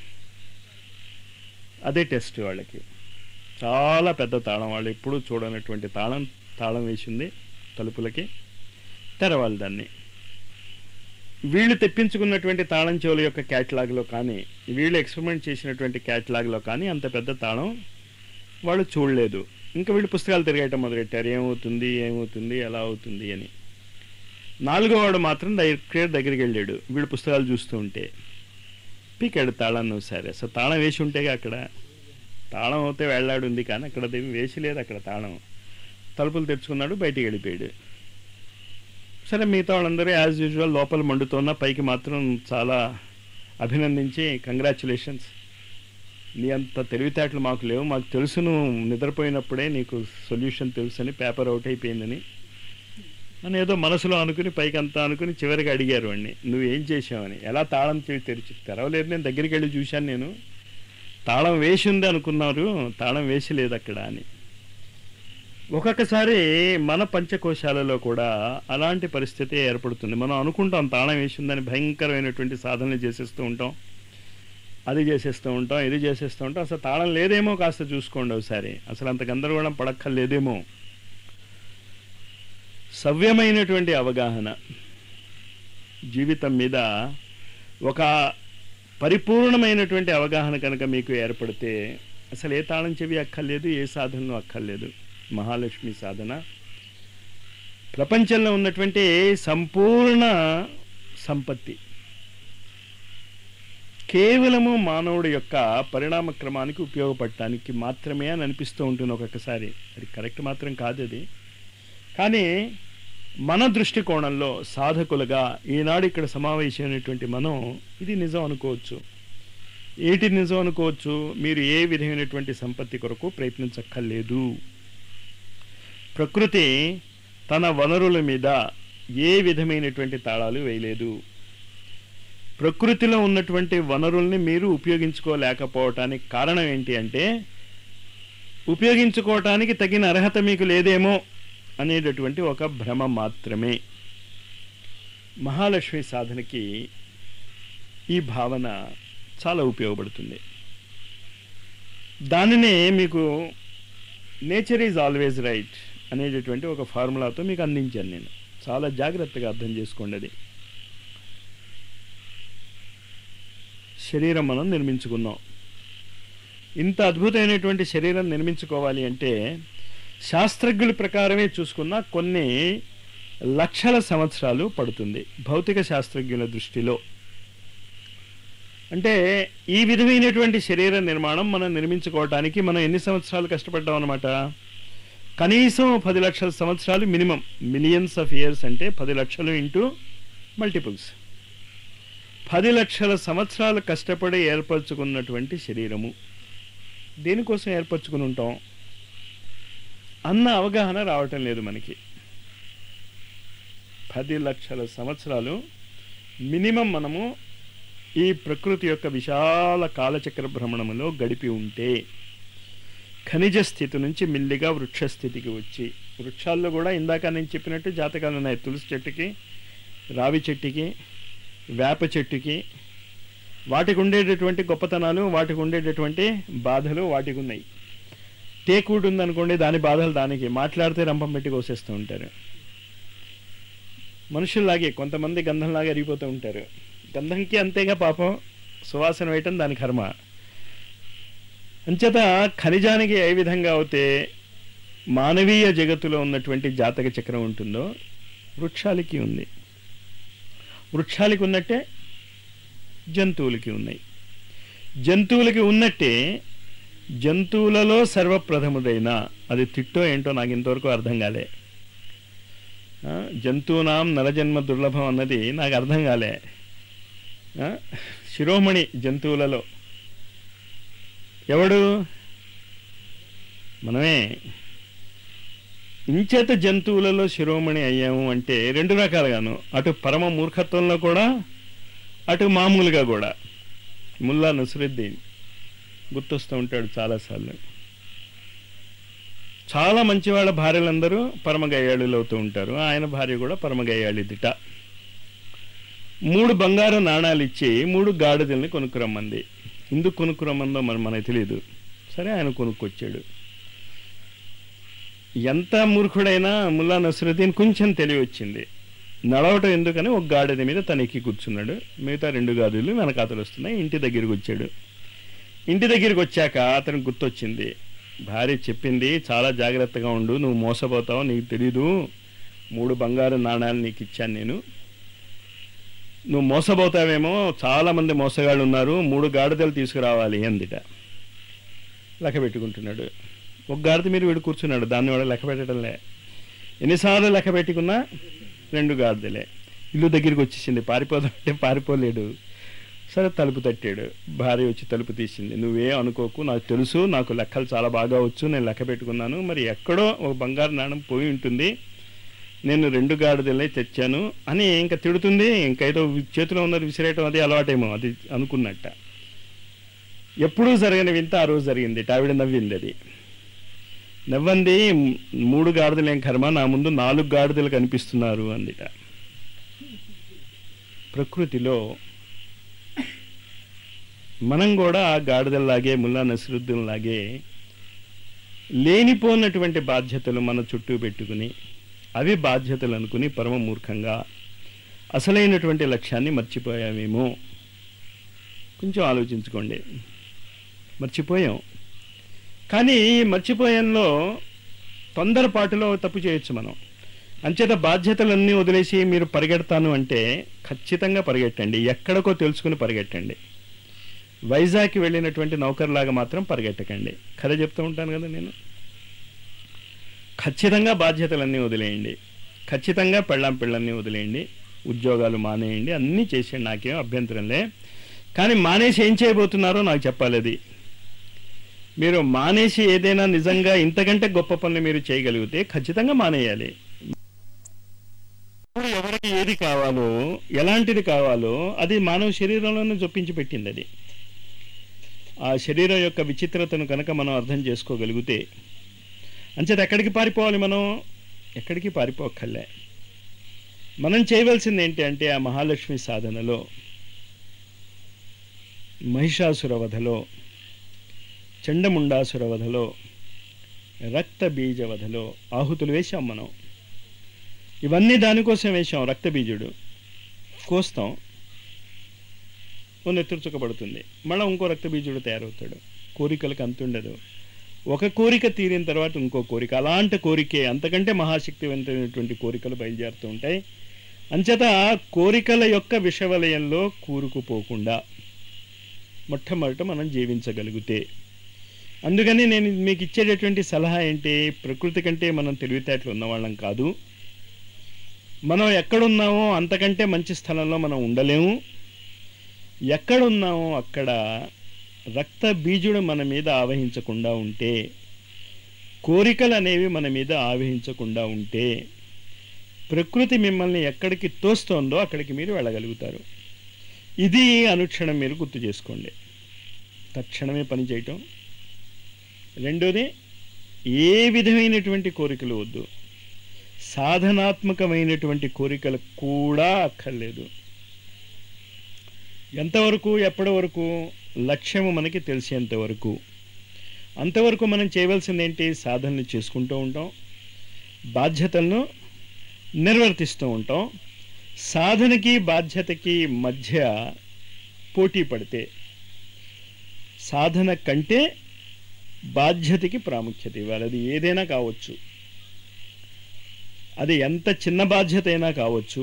అదే టెస్ట్ వాళ్ళకి చాలా పెద్ద తాళం వాళ్ళు ఎప్పుడూ చూడనటువంటి తాళం తాళం వేసింది తలుపులకి తెరవాలి దాన్ని వీళ్ళు తెప్పించుకున్నటువంటి తాళం చెవుల యొక్క క్యాటలాగ్లో కానీ వీళ్ళు ఎక్స్పెరిమెంట్ చేసినటువంటి క్యాటలాగ్లో కానీ అంత పెద్ద తాళం వాళ్ళు చూడలేదు ఇంకా వీళ్ళు పుస్తకాలు తిరగటం మొదలెట్టారు ఏమవుతుంది ఏమవుతుంది ఎలా అవుతుంది అని నాలుగో వాడు మాత్రం దగ్గర దగ్గరికి వెళ్ళాడు వీళ్ళు పుస్తకాలు చూస్తూ ఉంటే పీకాడు తాళాన్ని ఒకసారి అసలు తాళం వేసి ఉంటేగా అక్కడ తాళం అవుతే వెళ్ళాడుంది కానీ అక్కడ దేవి వేసి లేదు అక్కడ తాళం తలుపులు తెచ్చుకున్నాడు బయటికి వెళ్ళిపోయాడు సరే మిగతా వాళ్ళందరూ యాజ్ యూజువల్ లోపల మండుతున్న పైకి మాత్రం చాలా అభినందించి కంగ్రాచులేషన్స్ నీ అంత తెలివితేటలు మాకు లేవు మాకు తెలుసు నువ్వు నిద్రపోయినప్పుడే నీకు సొల్యూషన్ తెలుసని పేపర్ అవుట్ అయిపోయిందని అని ఏదో మనసులో అనుకుని పైకి అంతా అనుకుని చివరికి అడిగారు వాడిని నువ్వేం చేసావని ఎలా తాళం తెరి తెరిచి తెరవలేదు నేను దగ్గరికి వెళ్ళి చూశాను నేను తాళం వేసి ఉంది అనుకున్నారు తాళం వేసి లేదు అక్కడ అని ఒక్కొక్కసారి మన పంచకోశాలలో కూడా అలాంటి పరిస్థితి ఏర్పడుతుంది మనం అనుకుంటాం తాళం వేసి ఉందని భయంకరమైనటువంటి సాధనలు చేసేస్తూ ఉంటాం అది చేసేస్తూ ఉంటాం ఇది చేసేస్తూ ఉంటాం అసలు తాళం లేదేమో కాస్త చూసుకోండి ఒకసారి అసలు అంత గందరగోళం పడక్కర్లేదేమో సవ్యమైనటువంటి అవగాహన జీవితం మీద ఒక పరిపూర్ణమైనటువంటి అవగాహన కనుక మీకు ఏర్పడితే అసలు ఏ తాళం చెవి అక్కర్లేదు ఏ సాధనలు అక్కర్లేదు మహాలక్ష్మి సాధన ప్రపంచంలో ఉన్నటువంటి సంపూర్ణ సంపత్తి కేవలము మానవుడి యొక్క పరిణామ క్రమానికి ఉపయోగపడటానికి మాత్రమే అని అనిపిస్తూ ఉంటుంది ఒక్కొక్కసారి అది కరెక్ట్ మాత్రం కాదు అది కానీ మన దృష్టికోణంలో సాధకులుగా ఈనాడు ఇక్కడ సమావేశమైనటువంటి మనం ఇది నిజం అనుకోవచ్చు ఏటి నిజం అనుకోవచ్చు మీరు ఏ విధమైనటువంటి సంపత్తి కొరకు ప్రయత్నించక్కర్లేదు ప్రకృతి తన వనరుల మీద ఏ విధమైనటువంటి తాళాలు వేయలేదు ప్రకృతిలో ఉన్నటువంటి వనరుల్ని మీరు ఉపయోగించుకోలేకపోవటానికి కారణం ఏంటి అంటే ఉపయోగించుకోవటానికి తగిన అర్హత మీకు లేదేమో అనేటటువంటి ఒక భ్రమ మాత్రమే మహాలక్ష్మి సాధనకి ఈ భావన చాలా ఉపయోగపడుతుంది దానినే మీకు నేచర్ ఈజ్ ఆల్వేజ్ రైట్ అనేటటువంటి ఒక ఫార్ములాతో మీకు అందించాను నేను చాలా జాగ్రత్తగా అర్థం చేసుకోండి అది శరీరం మనం నిర్మించుకున్నాం ఇంత అద్భుతమైనటువంటి శరీరం నిర్మించుకోవాలి అంటే శాస్త్రజ్ఞుల ప్రకారమే చూసుకున్న కొన్ని లక్షల సంవత్సరాలు పడుతుంది భౌతిక శాస్త్రజ్ఞుల దృష్టిలో అంటే ఈ విధమైనటువంటి శరీర నిర్మాణం మనం నిర్మించుకోవటానికి మనం ఎన్ని సంవత్సరాలు కష్టపడ్డాం అనమాట కనీసం పది లక్షల సంవత్సరాలు మినిమం మిలియన్స్ ఆఫ్ ఇయర్స్ అంటే పది లక్షలు ఇంటూ మల్టిపుల్స్ పది లక్షల సంవత్సరాలు కష్టపడి ఏర్పరచుకున్నటువంటి శరీరము దేనికోసం ఏర్పరచుకుని ఉంటాం అన్న అవగాహన రావటం లేదు మనకి పది లక్షల సంవత్సరాలు మినిమం మనము ఈ ప్రకృతి యొక్క విశాల కాలచక్ర భ్రమణములో గడిపి ఉంటే ఖనిజ స్థితి నుంచి మెల్లిగా వృక్ష స్థితికి వచ్చి వృక్షాల్లో కూడా ఇందాక నేను చెప్పినట్టు జాతకాలు ఉన్నాయి తులసి చెట్టుకి రావి చెట్టుకి వేప చెట్టుకి వాటికి ఉండేటటువంటి గొప్పతనాలు వాటికి ఉండేటటువంటి బాధలు వాటికి ఉన్నాయి టేకూడు ఉందనుకోండి దాని బాధలు దానికి మాట్లాడితే రంపం పెట్టి కోసేస్తూ ఉంటారు మనుషుల్లాగే కొంతమంది గంధంలాగా ఎరిగిపోతూ ఉంటారు గంధంకి అంతేగా పాపం సువాసన వేయటం దాని కర్మ అంచేత ఖనిజానికి ఏ విధంగా అయితే మానవీయ జగత్తులో ఉన్నటువంటి జాతక చక్రం ఉంటుందో వృక్షాలకి ఉంది వృక్షాలకి ఉన్నట్టే జంతువులకి ఉన్నాయి జంతువులకి ఉన్నట్టే జంతువులలో సర్వప్రథముదైన అది తిట్టో ఏంటో నాకు ఇంతవరకు అర్థం కాలే ఆ, జంతువునాం నరజన్మ దుర్లభం అన్నది నాకు అర్థం కాలే ఆ, శిరోమణి జంతువులలో ఎవడు మనమే ఇంచేత జంతువులలో శిరోమణి అయ్యాము అంటే రెండు రకాలుగాను అటు పరమ మూర్ఖత్వంలో కూడా అటు మామూలుగా కూడా ముల్లా నసరుద్దీన్ గుర్తొస్తూ ఉంటాడు చాలాసార్లు చాలా మంచి వాళ్ళ భార్యలందరూ పరమ గయ్యాళులు అవుతూ ఉంటారు ఆయన భార్య కూడా పరమ గయ్యాళిదిట మూడు బంగారు నాణాలు ఇచ్చి మూడు గాడిదల్ని కొనుక్కురమ్మంది ఎందుకు కొనుక్కురమ్మందో మరి మనకు తెలియదు సరే ఆయన కొనుక్కొచ్చాడు ఎంత మూర్ఖుడైనా ముల్లా నసరుద్దీన్ కొంచెం తెలివి వచ్చింది నడవటం ఎందుకని ఒక గాడిద మీద తను ఎక్కి కూర్చున్నాడు మిగతా రెండు గాదులు వెనకాతలు వస్తున్నాయి ఇంటి దగ్గరికి వచ్చాడు ఇంటి దగ్గరికి వచ్చాక అతనికి గుర్తొచ్చింది భార్య చెప్పింది చాలా జాగ్రత్తగా ఉండు నువ్వు మోసపోతావు నీకు తెలీదు మూడు బంగారు నాణాలు నీకు ఇచ్చాను నేను నువ్వు మోసపోతావేమో చాలా మంది మోసగాళ్ళు ఉన్నారు మూడు గాడిదలు తీసుకురావాలి అందిట లెక్క పెట్టుకుంటున్నాడు ఒక గాడిద మీరు వీడు కూర్చున్నాడు దాన్ని వాడు లెక్క పెట్టడంలే ఎన్నిసార్లు లెక్క పెట్టుకున్నా రెండు గాడిదలే ఇల్లు దగ్గరికి వచ్చేసింది పారిపోదామంటే పారిపోలేడు సరే తలుపు తట్టాడు భార్య వచ్చి తలుపు తీసింది నువ్వే అనుకోకు నాకు తెలుసు నాకు లెక్కలు చాలా బాగా వచ్చు నేను లెక్క పెట్టుకున్నాను మరి ఎక్కడో ఒక బంగారు నాణం పోయి ఉంటుంది నేను రెండు గాడిదలే తెచ్చాను అని ఇంకా తిడుతుంది ఇంకా ఏదో చేతిలో ఉన్నది విసిరేయటం అది అలవాటేమో అది అనుకున్నట్ట ఎప్పుడూ జరగని వింత ఆ రోజు జరిగింది ఆవిడ నవ్వింది అది నవ్వంది మూడు గాడిదలు ఏం కర్మ నా ముందు నాలుగు గాడిదలు కనిపిస్తున్నారు అందిట ప్రకృతిలో మనం కూడా ఆ గాడిదల్లాగే ముల్లా నసరుద్దీన్ లాగే లేనిపోయినటువంటి బాధ్యతలు మన చుట్టూ పెట్టుకుని అవి బాధ్యతలు అనుకుని పరమ మూర్ఖంగా అసలైనటువంటి లక్ష్యాన్ని మర్చిపోయామేమో కొంచెం ఆలోచించుకోండి మర్చిపోయాం కానీ ఈ మర్చిపోయంలో తొందరపాటులో తప్పు చేయొచ్చు మనం అంచేత బాధ్యతలన్నీ వదిలేసి మీరు పరిగెడతాను అంటే ఖచ్చితంగా పరిగెట్టండి ఎక్కడికో తెలుసుకుని పరిగెట్టండి వైజాగ్కి వెళ్ళినటువంటి నౌకర్లాగా మాత్రం పరిగెట్టకండి కథ చెప్తూ ఉంటాను కదా నేను ఖచ్చితంగా బాధ్యతలన్నీ వదిలేయండి ఖచ్చితంగా పెళ్ళాం పిల్లల్ని వదిలేయండి ఉద్యోగాలు మానేయండి అన్నీ చేసేయండి నాకేం అభ్యంతరంలే కానీ మానేసి ఏం చేయబోతున్నారో నాకు చెప్పాలి అది మీరు మానేసి ఏదైనా నిజంగా ఇంతకంటే గొప్ప పనులు మీరు చేయగలిగితే ఖచ్చితంగా మానేయాలి ఇప్పుడు ఎవరికి ఏది కావాలో ఎలాంటిది కావాలో అది మానవ శరీరంలోనే చొప్పించి పెట్టింది అది ఆ శరీరం యొక్క విచిత్రతను కనుక మనం అర్థం చేసుకోగలిగితే అంచేది ఎక్కడికి పారిపోవాలి మనం ఎక్కడికి పారిపోక్కర్లే మనం చేయవలసింది ఏంటి అంటే ఆ మహాలక్ష్మి సాధనలో మహిషాసుర వధలో చండముండాసుర వధలో రక్త బీజవధలో ఆహుతులు వేశాం మనం ఇవన్నీ దానికోసం వేశాం రక్త బీజుడు కోస్తాం ఓ నెత్తురు చుక్కబడుతుంది మళ్ళీ ఇంకో రక్త బీజుడు తయారవుతాడు కోరికలకు అంతుండదు ఒక కోరిక తీరిన తర్వాత ఇంకో కోరిక అలాంటి కోరికే అంతకంటే మహాశక్తివంతమైనటువంటి కోరికలు బయలుదేరుతూ ఉంటాయి అంచేత కోరికల యొక్క విషవలయంలో కూరుకుపోకుండా మొట్టమొదట మనం జీవించగలిగితే అందుకని నేను మీకు ఇచ్చేటటువంటి సలహా ఏంటి ప్రకృతి కంటే మనం తెలివితేటలు ఉన్నవాళ్ళం కాదు మనం ఎక్కడున్నామో అంతకంటే మంచి స్థలంలో మనం ఉండలేము ఎక్కడున్నామో అక్కడ రక్త బీజుడు మన మీద ఆవహించకుండా ఉంటే కోరికలు అనేవి మన మీద ఆవహించకుండా ఉంటే ప్రకృతి మిమ్మల్ని ఎక్కడికి తోస్తోందో అక్కడికి మీరు వెళ్ళగలుగుతారు ఇది అనుక్షణం మీరు గుర్తు చేసుకోండి తక్షణమే పని చేయటం రెండోది ఏ విధమైనటువంటి కోరికలు వద్దు సాధనాత్మకమైనటువంటి కోరికలు కూడా అక్కర్లేదు ఎంతవరకు ఎప్పటి వరకు లక్ష్యము మనకి తెలిసేంత వరకు అంతవరకు మనం చేయవలసింది ఏంటి సాధనలు చేసుకుంటూ ఉంటాం బాధ్యతలను నిర్వర్తిస్తూ ఉంటాం సాధనకి బాధ్యతకి మధ్య పోటీ పడితే సాధన కంటే బాధ్యతకి ప్రాముఖ్యత ఇవ్వాలి అది ఏదైనా కావచ్చు అది ఎంత చిన్న బాధ్యత అయినా కావచ్చు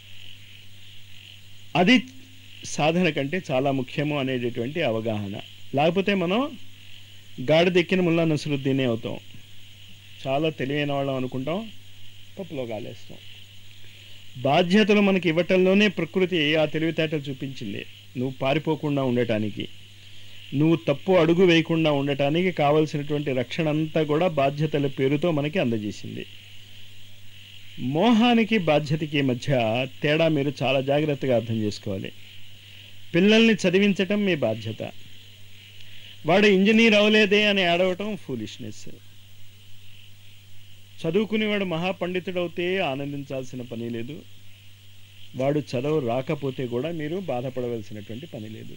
అది సాధన కంటే చాలా ముఖ్యము అనేటటువంటి అవగాహన లేకపోతే మనం గాడిదెక్కిన ముల్లా నసరుద్దీనే అవుతాం చాలా తెలివైన వాళ్ళం అనుకుంటాం పప్పులో గాలేస్తాం బాధ్యతలు మనకి ఇవ్వటంలోనే ప్రకృతి ఆ తెలివితేటలు చూపించింది నువ్వు పారిపోకుండా ఉండటానికి నువ్వు తప్పు అడుగు వేయకుండా ఉండటానికి కావలసినటువంటి రక్షణ అంతా కూడా బాధ్యతల పేరుతో మనకి అందజేసింది మోహానికి బాధ్యతకి మధ్య తేడా మీరు చాలా జాగ్రత్తగా అర్థం చేసుకోవాలి పిల్లల్ని చదివించటం మీ బాధ్యత వాడు ఇంజనీర్ అవలేదే అని ఏడవటం ఫూలిష్నెస్ చదువుకునేవాడు మహాపండితుడవుతే ఆనందించాల్సిన పని లేదు వాడు చదువు రాకపోతే కూడా మీరు బాధపడవలసినటువంటి పని లేదు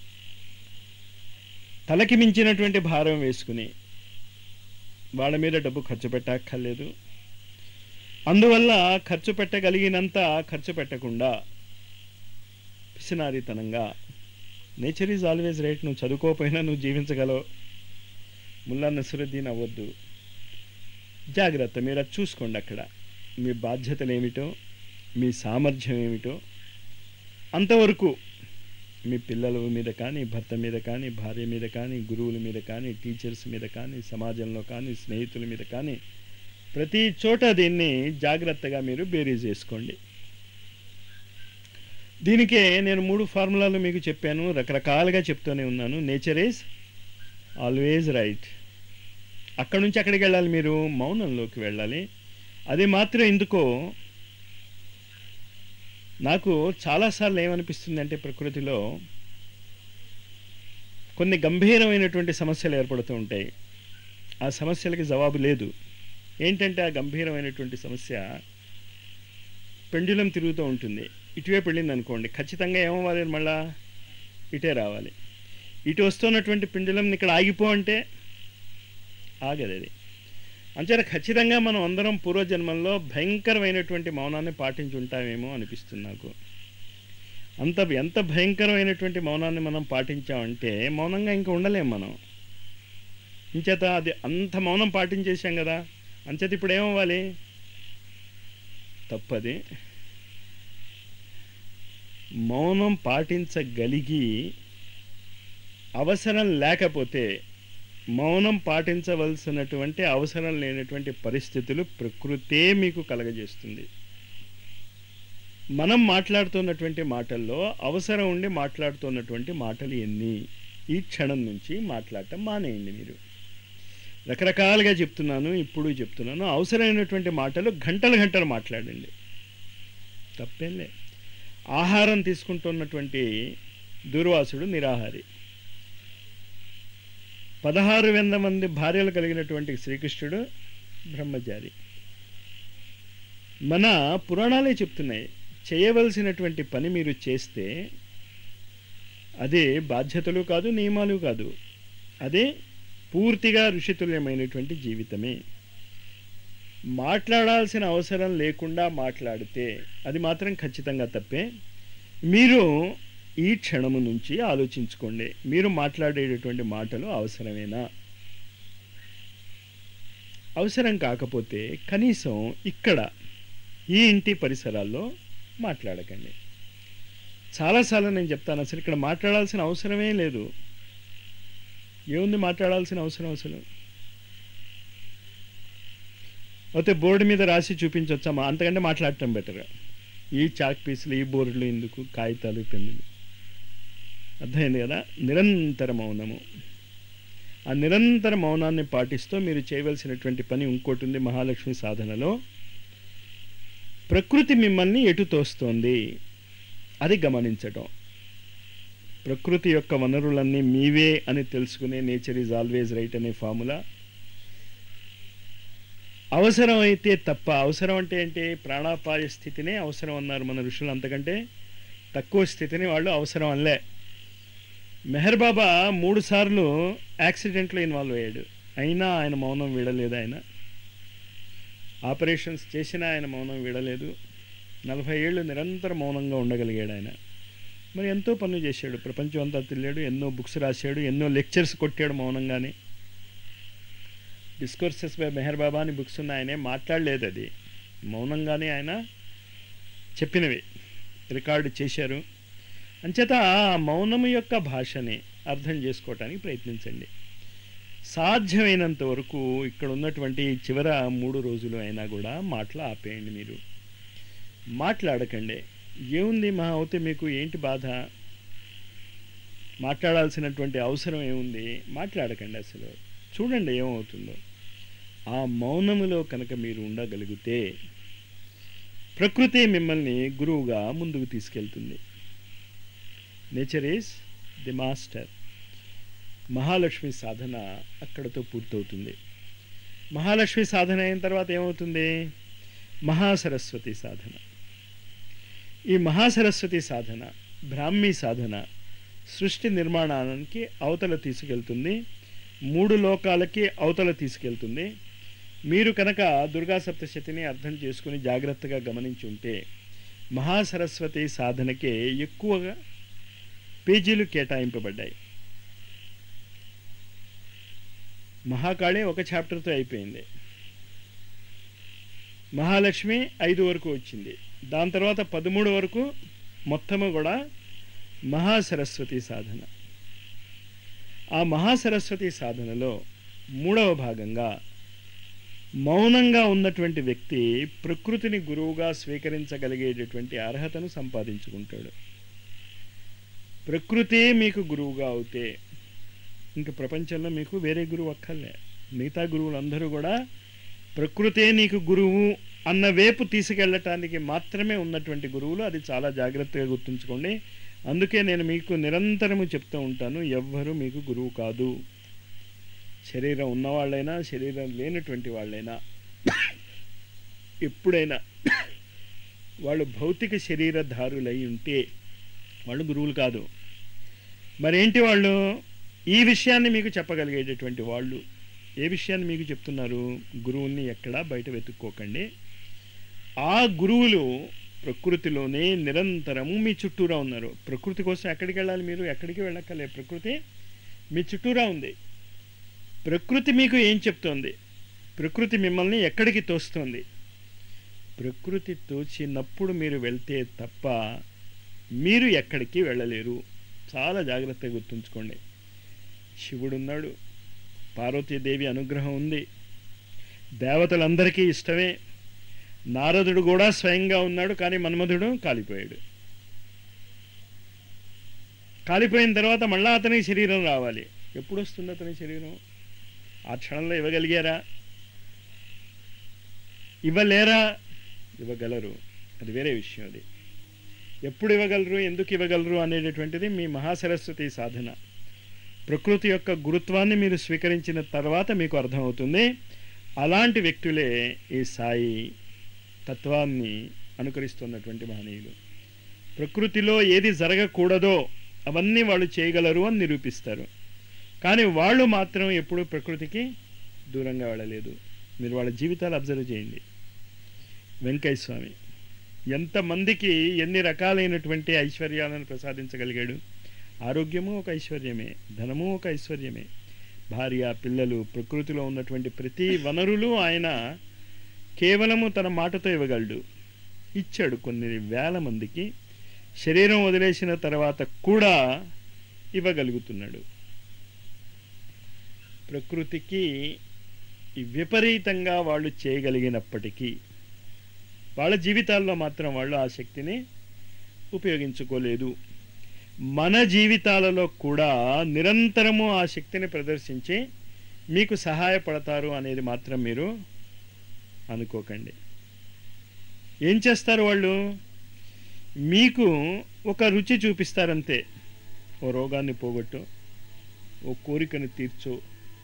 తలకి మించినటువంటి భారం వేసుకుని వాళ్ళ మీద డబ్బు ఖర్చు పెట్టక్కర్లేదు అందువల్ల ఖర్చు పెట్టగలిగినంత ఖర్చు పెట్టకుండా పిసినారితనంగా నేచర్ ఈజ్ ఆల్వేజ్ రైట్ నువ్వు చదువుకోకపోయినా నువ్వు జీవించగలవు ముల్లా నసురుద్దీన్ అవ్వద్దు జాగ్రత్త మీరు అది చూసుకోండి అక్కడ మీ బాధ్యతలు ఏమిటో మీ సామర్థ్యం ఏమిటో అంతవరకు మీ పిల్లల మీద కానీ భర్త మీద కానీ భార్య మీద కానీ గురువుల మీద కానీ టీచర్స్ మీద కానీ సమాజంలో కానీ స్నేహితుల మీద కానీ ప్రతి చోట దీన్ని జాగ్రత్తగా మీరు బేరీజ్ చేసుకోండి దీనికే నేను మూడు ఫార్ములాలు మీకు చెప్పాను రకరకాలుగా చెప్తూనే ఉన్నాను నేచర్ ఈజ్ ఆల్వేజ్ రైట్ అక్కడ నుంచి అక్కడికి వెళ్ళాలి మీరు మౌనంలోకి వెళ్ళాలి అది మాత్రం ఎందుకో నాకు చాలాసార్లు ఏమనిపిస్తుంది అంటే ప్రకృతిలో కొన్ని గంభీరమైనటువంటి సమస్యలు ఏర్పడుతూ ఉంటాయి ఆ సమస్యలకి జవాబు లేదు ఏంటంటే ఆ గంభీరమైనటువంటి సమస్య పెండులం తిరుగుతూ ఉంటుంది ఇటువైపు వెళ్ళింది అనుకోండి ఖచ్చితంగా ఏమవ్వాలి మళ్ళా ఇటే రావాలి ఇటు వస్తున్నటువంటి పెండులం ఇక్కడ ఆగిపో అంటే ఆగదు అది అంచేత ఖచ్చితంగా మనం అందరం పూర్వజన్మంలో భయంకరమైనటువంటి మౌనాన్ని పాటించి ఉంటామేమో అనిపిస్తుంది నాకు అంత ఎంత భయంకరమైనటువంటి మౌనాన్ని మనం పాటించామంటే మౌనంగా ఇంకా ఉండలేం మనం ఇంచేత అది అంత మౌనం పాటించేసాం కదా అంచేత ఇప్పుడు ఏమవ్వాలి తప్పది మౌనం పాటించగలిగి అవసరం లేకపోతే మౌనం పాటించవలసినటువంటి అవసరం లేనటువంటి పరిస్థితులు ప్రకృతే మీకు కలగజేస్తుంది మనం మాట్లాడుతున్నటువంటి మాటల్లో అవసరం ఉండి మాట్లాడుతున్నటువంటి మాటలు ఎన్ని ఈ క్షణం నుంచి మాట్లాడటం మానేయండి మీరు రకరకాలుగా చెప్తున్నాను ఇప్పుడు చెప్తున్నాను అవసరమైనటువంటి మాటలు గంటలు గంటలు మాట్లాడండి తప్పేంలే ఆహారం తీసుకుంటున్నటువంటి దుర్వాసుడు నిరాహారి పదహారు వంద మంది భార్యలు కలిగినటువంటి శ్రీకృష్ణుడు బ్రహ్మచారి మన పురాణాలే చెప్తున్నాయి చేయవలసినటువంటి పని మీరు చేస్తే అదే బాధ్యతలు కాదు నియమాలు కాదు అదే పూర్తిగా ఋషితుల్యమైనటువంటి జీవితమే మాట్లాడాల్సిన అవసరం లేకుండా మాట్లాడితే అది మాత్రం ఖచ్చితంగా తప్పే మీరు ఈ క్షణము నుంచి ఆలోచించుకోండి మీరు మాట్లాడేటటువంటి మాటలు అవసరమేనా అవసరం కాకపోతే కనీసం ఇక్కడ ఈ ఇంటి పరిసరాల్లో మాట్లాడకండి చాలాసార్లు నేను చెప్తాను అసలు ఇక్కడ మాట్లాడాల్సిన అవసరమే లేదు ఏముంది మాట్లాడాల్సిన అవసరం అసలు అయితే బోర్డు మీద రాసి చూపించవచ్చమ్మా అంతకంటే మాట్లాడటం బెటర్ ఈ చాక్ పీసులు ఈ బోర్డులు ఎందుకు కాగితాలు పెన్నులు అర్థమైంది కదా నిరంతర మౌనము ఆ నిరంతర మౌనాన్ని పాటిస్తూ మీరు చేయవలసినటువంటి పని ఇంకోటి ఉంది మహాలక్ష్మి సాధనలో ప్రకృతి మిమ్మల్ని ఎటు తోస్తోంది అది గమనించటం ప్రకృతి యొక్క వనరులన్నీ మీవే అని తెలుసుకునే నేచర్ ఈజ్ ఆల్వేజ్ రైట్ అనే ఫార్ములా అవసరం అయితే తప్ప అవసరం అంటే ఏంటి ప్రాణాపాయ స్థితినే అవసరం అన్నారు మన ఋషులు అంతకంటే తక్కువ స్థితిని వాళ్ళు అవసరం అనలే మెహర్ బాబా మూడు సార్లు యాక్సిడెంట్లో ఇన్వాల్వ్ అయ్యాడు అయినా ఆయన మౌనం వీడలేదు ఆయన ఆపరేషన్స్ చేసినా ఆయన మౌనం వీడలేదు నలభై ఏళ్ళు నిరంతరం మౌనంగా ఉండగలిగాడు ఆయన మరి ఎంతో పనులు చేశాడు ప్రపంచం అంతా తిరిగాడు ఎన్నో బుక్స్ రాశాడు ఎన్నో లెక్చర్స్ కొట్టాడు మౌనంగానే డిస్కోర్సెస్ బై మెహర్ బాబా అని బుక్స్ ఉన్న ఆయనే మాట్లాడలేదు అది మౌనంగానే ఆయన చెప్పినవి రికార్డు చేశారు అంచేత ఆ మౌనము యొక్క భాషని అర్థం చేసుకోవటానికి ప్రయత్నించండి సాధ్యమైనంత వరకు ఇక్కడ ఉన్నటువంటి చివర మూడు రోజులు అయినా కూడా మాటలు ఆపేయండి మీరు మాట్లాడకండి ఏముంది మా అవుతే మీకు ఏంటి బాధ మాట్లాడాల్సినటువంటి అవసరం ఏముంది మాట్లాడకండి అసలు చూడండి ఏమవుతుందో ఆ మౌనములో కనుక మీరు ఉండగలిగితే ప్రకృతి మిమ్మల్ని గురువుగా ముందుకు తీసుకెళ్తుంది nature is the master Mahalakshmi సాధన అక్కడతో పూర్తవుతుంది మహాలక్ష్మి సాధన అయిన తర్వాత ఏమవుతుంది మహాసరస్వతి సాధన ఈ మహాసరస్వతి సాధన బ్రాహ్మీ సాధన సృష్టి నిర్మాణానికి అవతల తీసుకెళ్తుంది మూడు లోకాలకి అవతల తీసుకెళ్తుంది మీరు కనుక దుర్గా సప్తశతిని అర్థం చేసుకుని జాగ్రత్తగా గమనించి ఉంటే మహాసరస్వతి సాధనకే ఎక్కువగా పేజీలు కేటాయింపబడ్డాయి మహాకాళి ఒక చాప్టర్తో అయిపోయింది మహాలక్ష్మి ఐదు వరకు వచ్చింది దాని తర్వాత పదమూడు వరకు మొత్తము కూడా మహాసరస్వతి సాధన ఆ మహాసరస్వతి సాధనలో మూడవ భాగంగా మౌనంగా ఉన్నటువంటి వ్యక్తి ప్రకృతిని గురువుగా స్వీకరించగలిగేటటువంటి అర్హతను సంపాదించుకుంటాడు ప్రకృతే మీకు గురువుగా అవుతే ఇంక ప్రపంచంలో మీకు వేరే గురువు అక్కర్లే మిగతా గురువులందరూ కూడా ప్రకృతే నీకు గురువు అన్న వైపు తీసుకెళ్ళటానికి మాత్రమే ఉన్నటువంటి గురువులు అది చాలా జాగ్రత్తగా గుర్తుంచుకోండి అందుకే నేను మీకు నిరంతరము చెప్తూ ఉంటాను ఎవ్వరూ మీకు గురువు కాదు శరీరం ఉన్నవాళ్ళైనా శరీరం లేనటువంటి వాళ్ళైనా ఎప్పుడైనా వాళ్ళు భౌతిక శరీరధారులై ఉంటే వాళ్ళు గురువులు కాదు మరేంటి వాళ్ళు ఈ విషయాన్ని మీకు చెప్పగలిగేటటువంటి వాళ్ళు ఏ విషయాన్ని మీకు చెప్తున్నారు గురువుల్ని ఎక్కడా బయట వెతుక్కోకండి ఆ గురువులు ప్రకృతిలోనే నిరంతరము మీ చుట్టూరా ఉన్నారు ప్రకృతి కోసం ఎక్కడికి వెళ్ళాలి మీరు ఎక్కడికి వెళ్ళక్కలే ప్రకృతి మీ చుట్టూరా ఉంది ప్రకృతి మీకు ఏం చెప్తోంది ప్రకృతి మిమ్మల్ని ఎక్కడికి తోస్తోంది ప్రకృతి తోచినప్పుడు మీరు వెళ్తే తప్ప మీరు ఎక్కడికి వెళ్ళలేరు చాలా జాగ్రత్తగా గుర్తుంచుకోండి శివుడున్నాడు పార్వతీదేవి అనుగ్రహం ఉంది దేవతలందరికీ ఇష్టమే నారదుడు కూడా స్వయంగా ఉన్నాడు కానీ మన్మధుడు కాలిపోయాడు కాలిపోయిన తర్వాత మళ్ళా అతనికి శరీరం రావాలి ఎప్పుడు వస్తుంది అతని శరీరం ఆ క్షణంలో ఇవ్వగలిగారా ఇవ్వలేరా ఇవ్వగలరు అది వేరే విషయం అది ఎప్పుడు ఇవ్వగలరు ఎందుకు ఇవ్వగలరు అనేటటువంటిది మీ మహాసరస్వతి సాధన ప్రకృతి యొక్క గురుత్వాన్ని మీరు స్వీకరించిన తర్వాత మీకు అర్థమవుతుంది అలాంటి వ్యక్తులే ఈ సాయి తత్వాన్ని అనుకరిస్తున్నటువంటి మహనీయులు ప్రకృతిలో ఏది జరగకూడదో అవన్నీ వాళ్ళు చేయగలరు అని నిరూపిస్తారు కానీ వాళ్ళు మాత్రం ఎప్పుడూ ప్రకృతికి దూరంగా వెళ్ళలేదు మీరు వాళ్ళ జీవితాలు అబ్జర్వ్ చేయండి వెంకయ్య స్వామి ఎంతమందికి ఎన్ని రకాలైనటువంటి ఐశ్వర్యాలను ప్రసాదించగలిగాడు ఆరోగ్యము ఒక ఐశ్వర్యమే ధనము ఒక ఐశ్వర్యమే భార్య పిల్లలు ప్రకృతిలో ఉన్నటువంటి ప్రతి వనరులు ఆయన కేవలము తన మాటతో ఇవ్వగలడు ఇచ్చాడు కొన్ని వేల మందికి శరీరం వదిలేసిన తర్వాత కూడా ఇవ్వగలుగుతున్నాడు ప్రకృతికి విపరీతంగా వాళ్ళు చేయగలిగినప్పటికీ వాళ్ళ జీవితాల్లో మాత్రం వాళ్ళు ఆ శక్తిని ఉపయోగించుకోలేదు మన జీవితాలలో కూడా నిరంతరము ఆ శక్తిని ప్రదర్శించి మీకు సహాయపడతారు అనేది మాత్రం మీరు అనుకోకండి ఏం చేస్తారు వాళ్ళు మీకు ఒక రుచి చూపిస్తారంతే ఓ రోగాన్ని పోగొట్టు ఓ కోరికను తీర్చు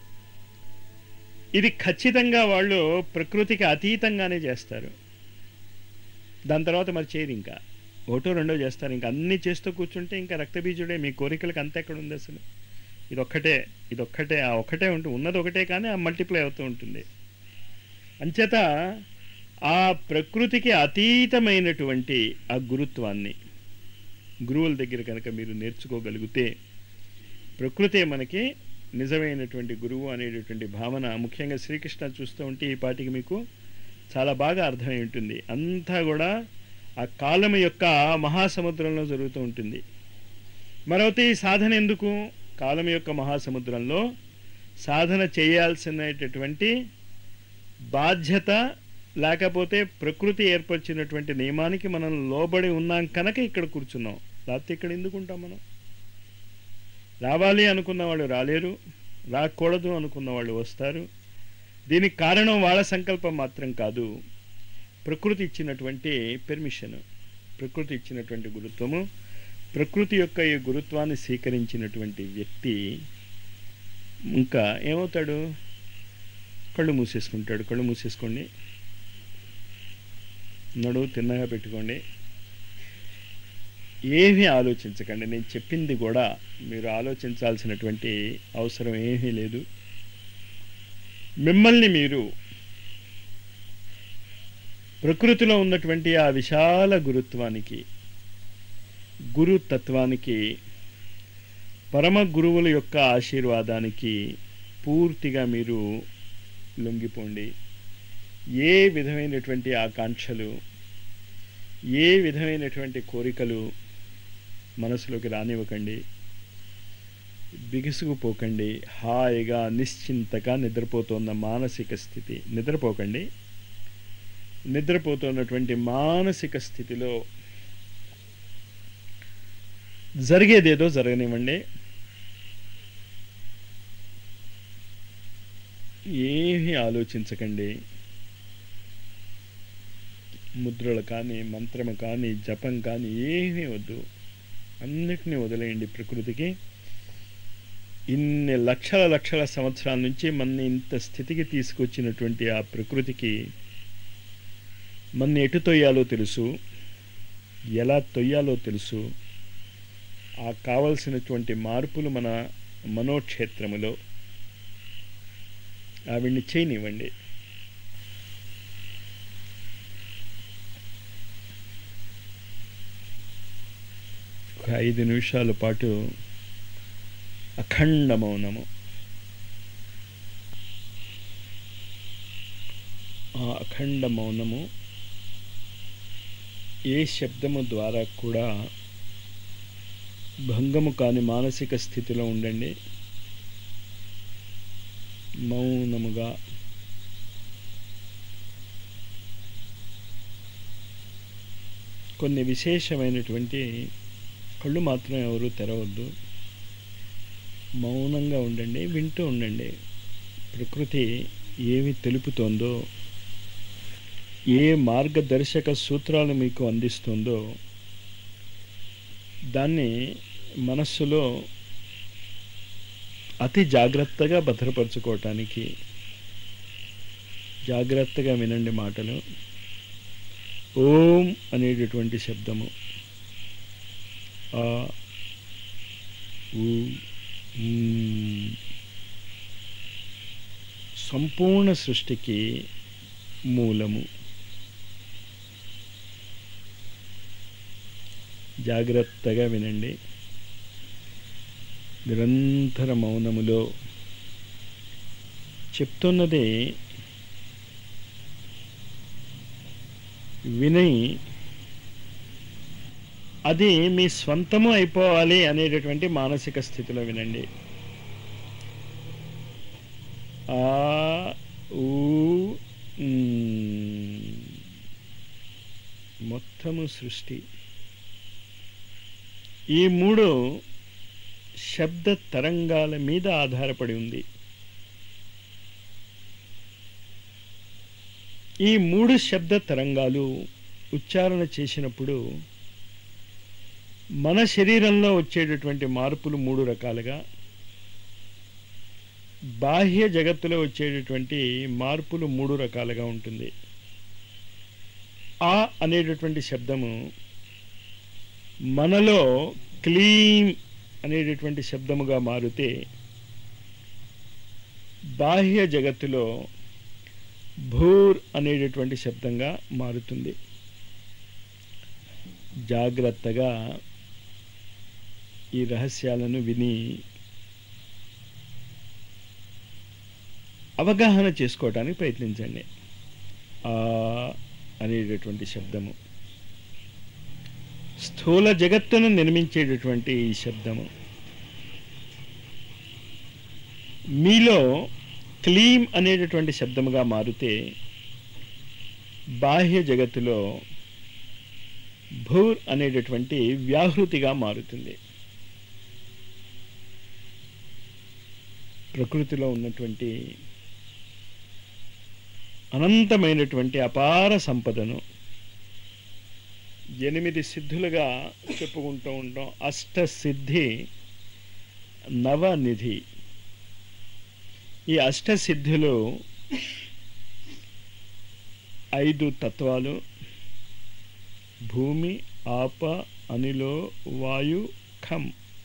ఇది ఖచ్చితంగా వాళ్ళు ప్రకృతికి అతీతంగానే చేస్తారు దాని తర్వాత మరి చేయరు ఇంకా ఒకటో రెండో చేస్తారు ఇంకా అన్నీ చేస్తూ కూర్చుంటే ఇంకా రక్తబీజుడే మీ కోరికలకు అంత ఎక్కడ ఉంది అసలు ఇదొక్కటే ఇదొక్కటే ఆ ఒక్కటే ఉంటుంది ఉన్నది ఒకటే కానీ ఆ మల్టిప్లై అవుతూ ఉంటుంది అంచేత ఆ ప్రకృతికి అతీతమైనటువంటి ఆ గురుత్వాన్ని గురువుల దగ్గర కనుక మీరు నేర్చుకోగలిగితే ప్రకృతే మనకి నిజమైనటువంటి గురువు అనేటటువంటి భావన ముఖ్యంగా శ్రీకృష్ణ చూస్తూ ఉంటే ఈ పాటికి మీకు చాలా బాగా అర్థమై ఉంటుంది అంతా కూడా ఆ కాలం యొక్క మహాసముద్రంలో జరుగుతూ ఉంటుంది మరొకటి ఈ సాధన ఎందుకు కాలం యొక్క మహాసముద్రంలో సాధన చేయాల్సినటువంటి బాధ్యత లేకపోతే ప్రకృతి ఏర్పరిచినటువంటి నియమానికి మనం లోబడి ఉన్నాం కనుక ఇక్కడ కూర్చున్నాం లేకపోతే ఇక్కడ ఎందుకు ఉంటాం మనం రావాలి అనుకున్న వాళ్ళు రాలేరు రాకూడదు అనుకున్న వాళ్ళు వస్తారు దీనికి కారణం వాళ్ళ సంకల్పం మాత్రం కాదు ప్రకృతి ఇచ్చినటువంటి పెర్మిషన్ ప్రకృతి ఇచ్చినటువంటి గురుత్వము ప్రకృతి యొక్క ఈ గురుత్వాన్ని స్వీకరించినటువంటి వ్యక్తి ఇంకా ఏమవుతాడు కళ్ళు మూసేసుకుంటాడు కళ్ళు మూసేసుకోండి నడువు తిన్నగా పెట్టుకోండి ఏమీ ఆలోచించకండి నేను చెప్పింది కూడా మీరు ఆలోచించాల్సినటువంటి అవసరం ఏమీ లేదు మిమ్మల్ని మీరు ప్రకృతిలో ఉన్నటువంటి ఆ విశాల గురుత్వానికి గురుతత్వానికి పరమ గురువుల యొక్క ఆశీర్వాదానికి పూర్తిగా మీరు లొంగిపోండి ఏ విధమైనటువంటి ఆకాంక్షలు ఏ విధమైనటువంటి కోరికలు మనసులోకి రానివ్వకండి బిగుసుకుపోకండి హాయిగా నిశ్చింతగా నిద్రపోతున్న మానసిక స్థితి నిద్రపోకండి నిద్రపోతున్నటువంటి మానసిక స్థితిలో జరిగేదేదో జరగనివ్వండి ఏమీ ఆలోచించకండి ముద్రలు కానీ మంత్రము కానీ జపం కానీ ఏమీ వద్దు అన్నిటినీ వదిలేయండి ప్రకృతికి ఇన్ని లక్షల లక్షల సంవత్సరాల నుంచి మన ఇంత స్థితికి తీసుకొచ్చినటువంటి ఆ ప్రకృతికి మన ఎటు తొయ్యాలో తెలుసు ఎలా తొయ్యాలో తెలుసు ఆ కావలసినటువంటి మార్పులు మన మనోక్షేత్రములో ఆవిడ్ని చేయనివ్వండి ఒక ఐదు నిమిషాల పాటు అఖండ మౌనము ఆ అఖండ మౌనము ఏ శబ్దము ద్వారా కూడా భంగము కాని మానసిక స్థితిలో ఉండండి మౌనముగా కొన్ని విశేషమైనటువంటి కళ్ళు మాత్రం ఎవరు తెరవద్దు మౌనంగా ఉండండి వింటూ ఉండండి ప్రకృతి ఏమి తెలుపుతోందో ఏ మార్గదర్శక సూత్రాలు మీకు అందిస్తుందో దాన్ని మనస్సులో అతి జాగ్రత్తగా భద్రపరచుకోవటానికి జాగ్రత్తగా వినండి మాటలు ఓం అనేటటువంటి శబ్దము ఆ ఊ మ్మ్. సంపూర్ణ సృష్టికి మూలము జాగ్రత్తగా వినండి నిరంతర మౌనములో చెప్తున్నది విని అది మీ స్వంతము అయిపోవాలి అనేటటువంటి మానసిక స్థితిలో వినండి ఆ ఊ మ్. మొత్తము సృష్టి ఈ మూడు శబ్ద తరంగాల మీద ఆధారపడి ఉంది ఈ మూడు శబ్ద తరంగాలు ఉచ్చారణ చేసినప్పుడు మన శరీరంలో వచ్చేటటువంటి మార్పులు మూడు రకాలుగా బాహ్య జగత్తులో వచ్చేటటువంటి మార్పులు మూడు రకాలుగా ఉంటుంది ఆ అనేటటువంటి శబ్దము మనలో క్లీం అనేటటువంటి శబ్దముగా మారితే బాహ్య జగత్తులో భూర్ అనేటటువంటి శబ్దంగా మారుతుంది జాగ్రత్తగా ఈ రహస్యాలను విని అవగాహన చేసుకోవడానికి ప్రయత్నించండి ఆ అనేటటువంటి శబ్దము స్థూల జగత్తును నిర్మించేటటువంటి ఈ శబ్దము మీలో క్లీం అనేటటువంటి శబ్దముగా మారితే బాహ్య జగత్తులో భూర్ అనేటటువంటి వ్యాహృతిగా మారుతుంది ప్రకృతిలో ఉన్నటువంటి అనంతమైనటువంటి అపార సంపదను ఎనిమిది సిద్ధులుగా చెప్పుకుంటూ ఉంటాం అష్ట సిద్ధి నవనిధి ఈ అష్ట సిద్ధులు ఐదు తత్వాలు భూమి ఆప అనిలో వాయు ఖం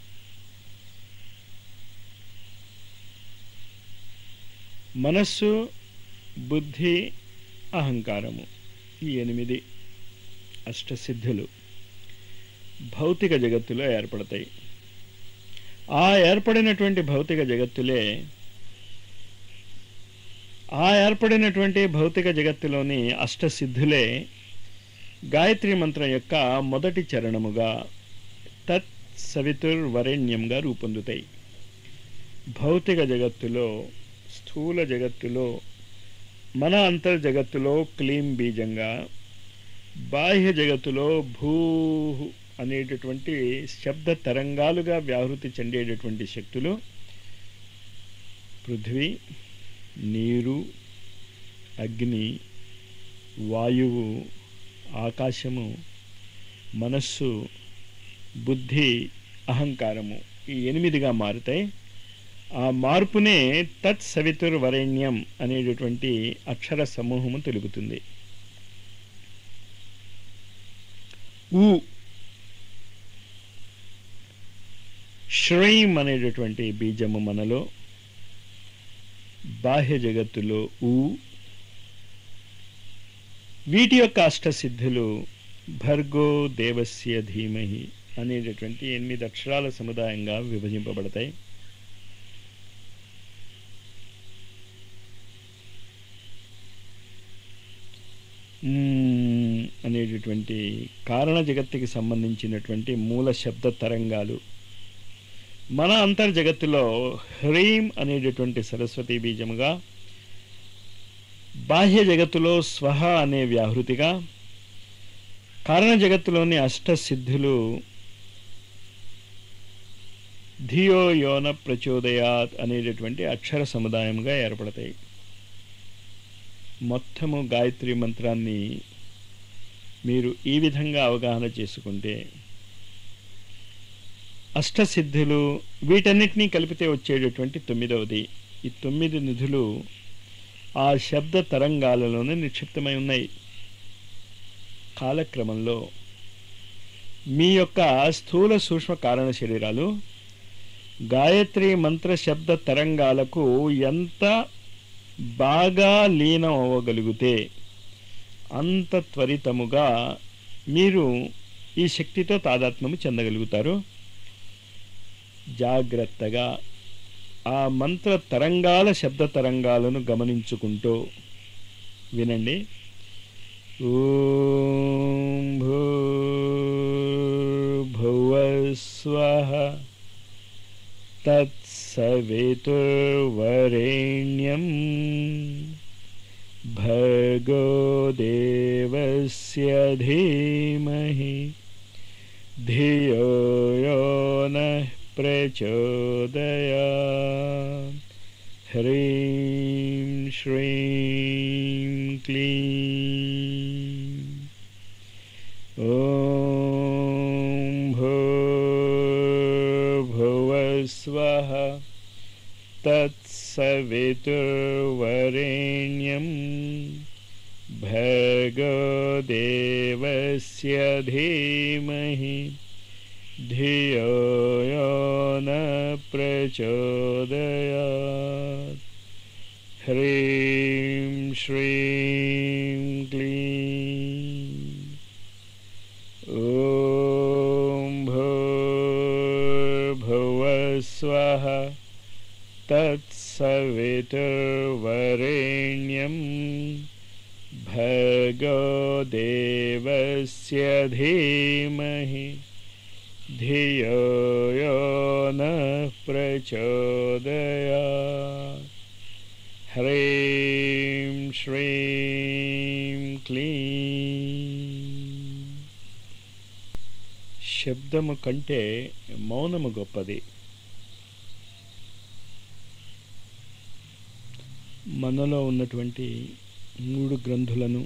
మనస్సు బుద్ధి అహంకారము ఈ ఎనిమిది అష్టసిద్ధులు భౌతిక జగత్తులో ఏర్పడతాయి ఆ ఏర్పడినటువంటి భౌతిక జగత్తులే ఆ ఏర్పడినటువంటి భౌతిక జగత్తులోని అష్టసిద్ధులే గాయత్రి మంత్రం యొక్క మొదటి చరణముగా తత్ సవితుర్వరేణ్యంగా రూపొందుతాయి భౌతిక జగత్తులో స్థూల జగత్తులో మన అంతర్జగత్తులో క్లీం బీజంగా బాహ్య జగత్తులో భూ అనేటటువంటి శబ్ద తరంగాలుగా వ్యాహృతి చెందేటటువంటి శక్తులు పృథ్వీ నీరు అగ్ని వాయువు ఆకాశము మనస్సు బుద్ధి అహంకారము ఈ ఎనిమిదిగా మారుతాయి ఆ మార్పునే తత్ సవితుర్ వరేణ్యం అనేటటువంటి అక్షర సమూహము తెలుపుతుంది ఊ శ్రైం అనేటటువంటి బీజము మనలో బాహ్య జగత్తులో ఊ వీటి యొక్క అష్టసిద్ధులు భర్గో దేవస్య ధీమహి అనేటటువంటి ఎనిమిది అక్షరాల సముదాయంగా విభజింపబడతాయి మ్మ్ అనేటటువంటి కారణ జగత్తుకి సంబంధించినటువంటి మూల శబ్ద తరంగాలు మన అంతర్జగత్తులో హ్రీం అనేటటువంటి సరస్వతి బీజముగా బాహ్య జగత్తులో స్వహ అనే వ్యాహృతిగా కారణ జగత్తులోని అష్టసిద్ధులు ధియో యోన ప్రచోదయాత్ అనేటటువంటి అక్షర సముదాయంగా ఏర్పడతాయి మొత్తము గాయత్రి మంత్రాన్ని మీరు ఈ విధంగా అవగాహన చేసుకుంటే అష్టసిద్ధులు వీటన్నిటినీ కలిపితే వచ్చేటటువంటి తొమ్మిదవది ఈ తొమ్మిది నిధులు ఆ శబ్ద తరంగాలలోనే నిక్షిప్తమై ఉన్నాయి కాలక్రమంలో మీ యొక్క స్థూల సూక్ష్మ కారణ శరీరాలు గాయత్రి మంత్ర శబ్ద తరంగాలకు ఎంత బాగా లీనం అవ్వగలిగితే అంత త్వరితముగా మీరు ఈ శక్తితో తాదాత్మ్యము చెందగలుగుతారు జాగ్రత్తగా ఆ మంత్ర తరంగాల శబ్ద తరంగాలను గమనించుకుంటూ వినండి ఓం భూర్భువస్వః తత్సవితుర్వరేణ్యం భర్గో దేవస్య ధీమహి ధియో యో నః ప్రచోదయాత్ హ్రీం శ్రీం క్లీం ఓం భూర్భువస్వః తత్సవితుర్వరేణ్యం భర్గో దేవస్య ధీమహి ధియో యో న ప్రచోదయాత్ హ్రీం శ్రీం క్లీం ఓం భూర్భువస్వః తత్సవితుర్వరేణ్యం భర్గో దేవస్య ధీమహి ధియో యో నః ప్రచోదయాత్ హ్రీం శ్రీం క్లీం శబ్దము కంటే మౌనము గొప్పది మనలో ఉన్నటువంటి మూడు గ్రంథులను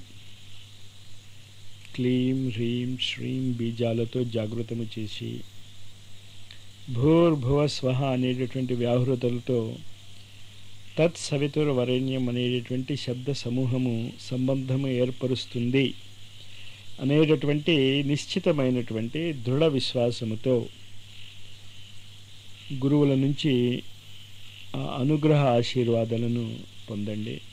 క్లీం హ్రీం శ్రీం బీజాలతో జాగృతము చేసి భూర్భువ స్వహ అనేటటువంటి వ్యాహృతలతో తత్ సవితుర వరేణ్యం అనేటటువంటి శబ్ద సమూహము సంబంధము ఏర్పరుస్తుంది అనేటటువంటి నిశ్చితమైనటువంటి దృఢ విశ్వాసముతో గురువుల నుంచి ఆ అనుగ్రహ ఆశీర్వాదాలను పొందండి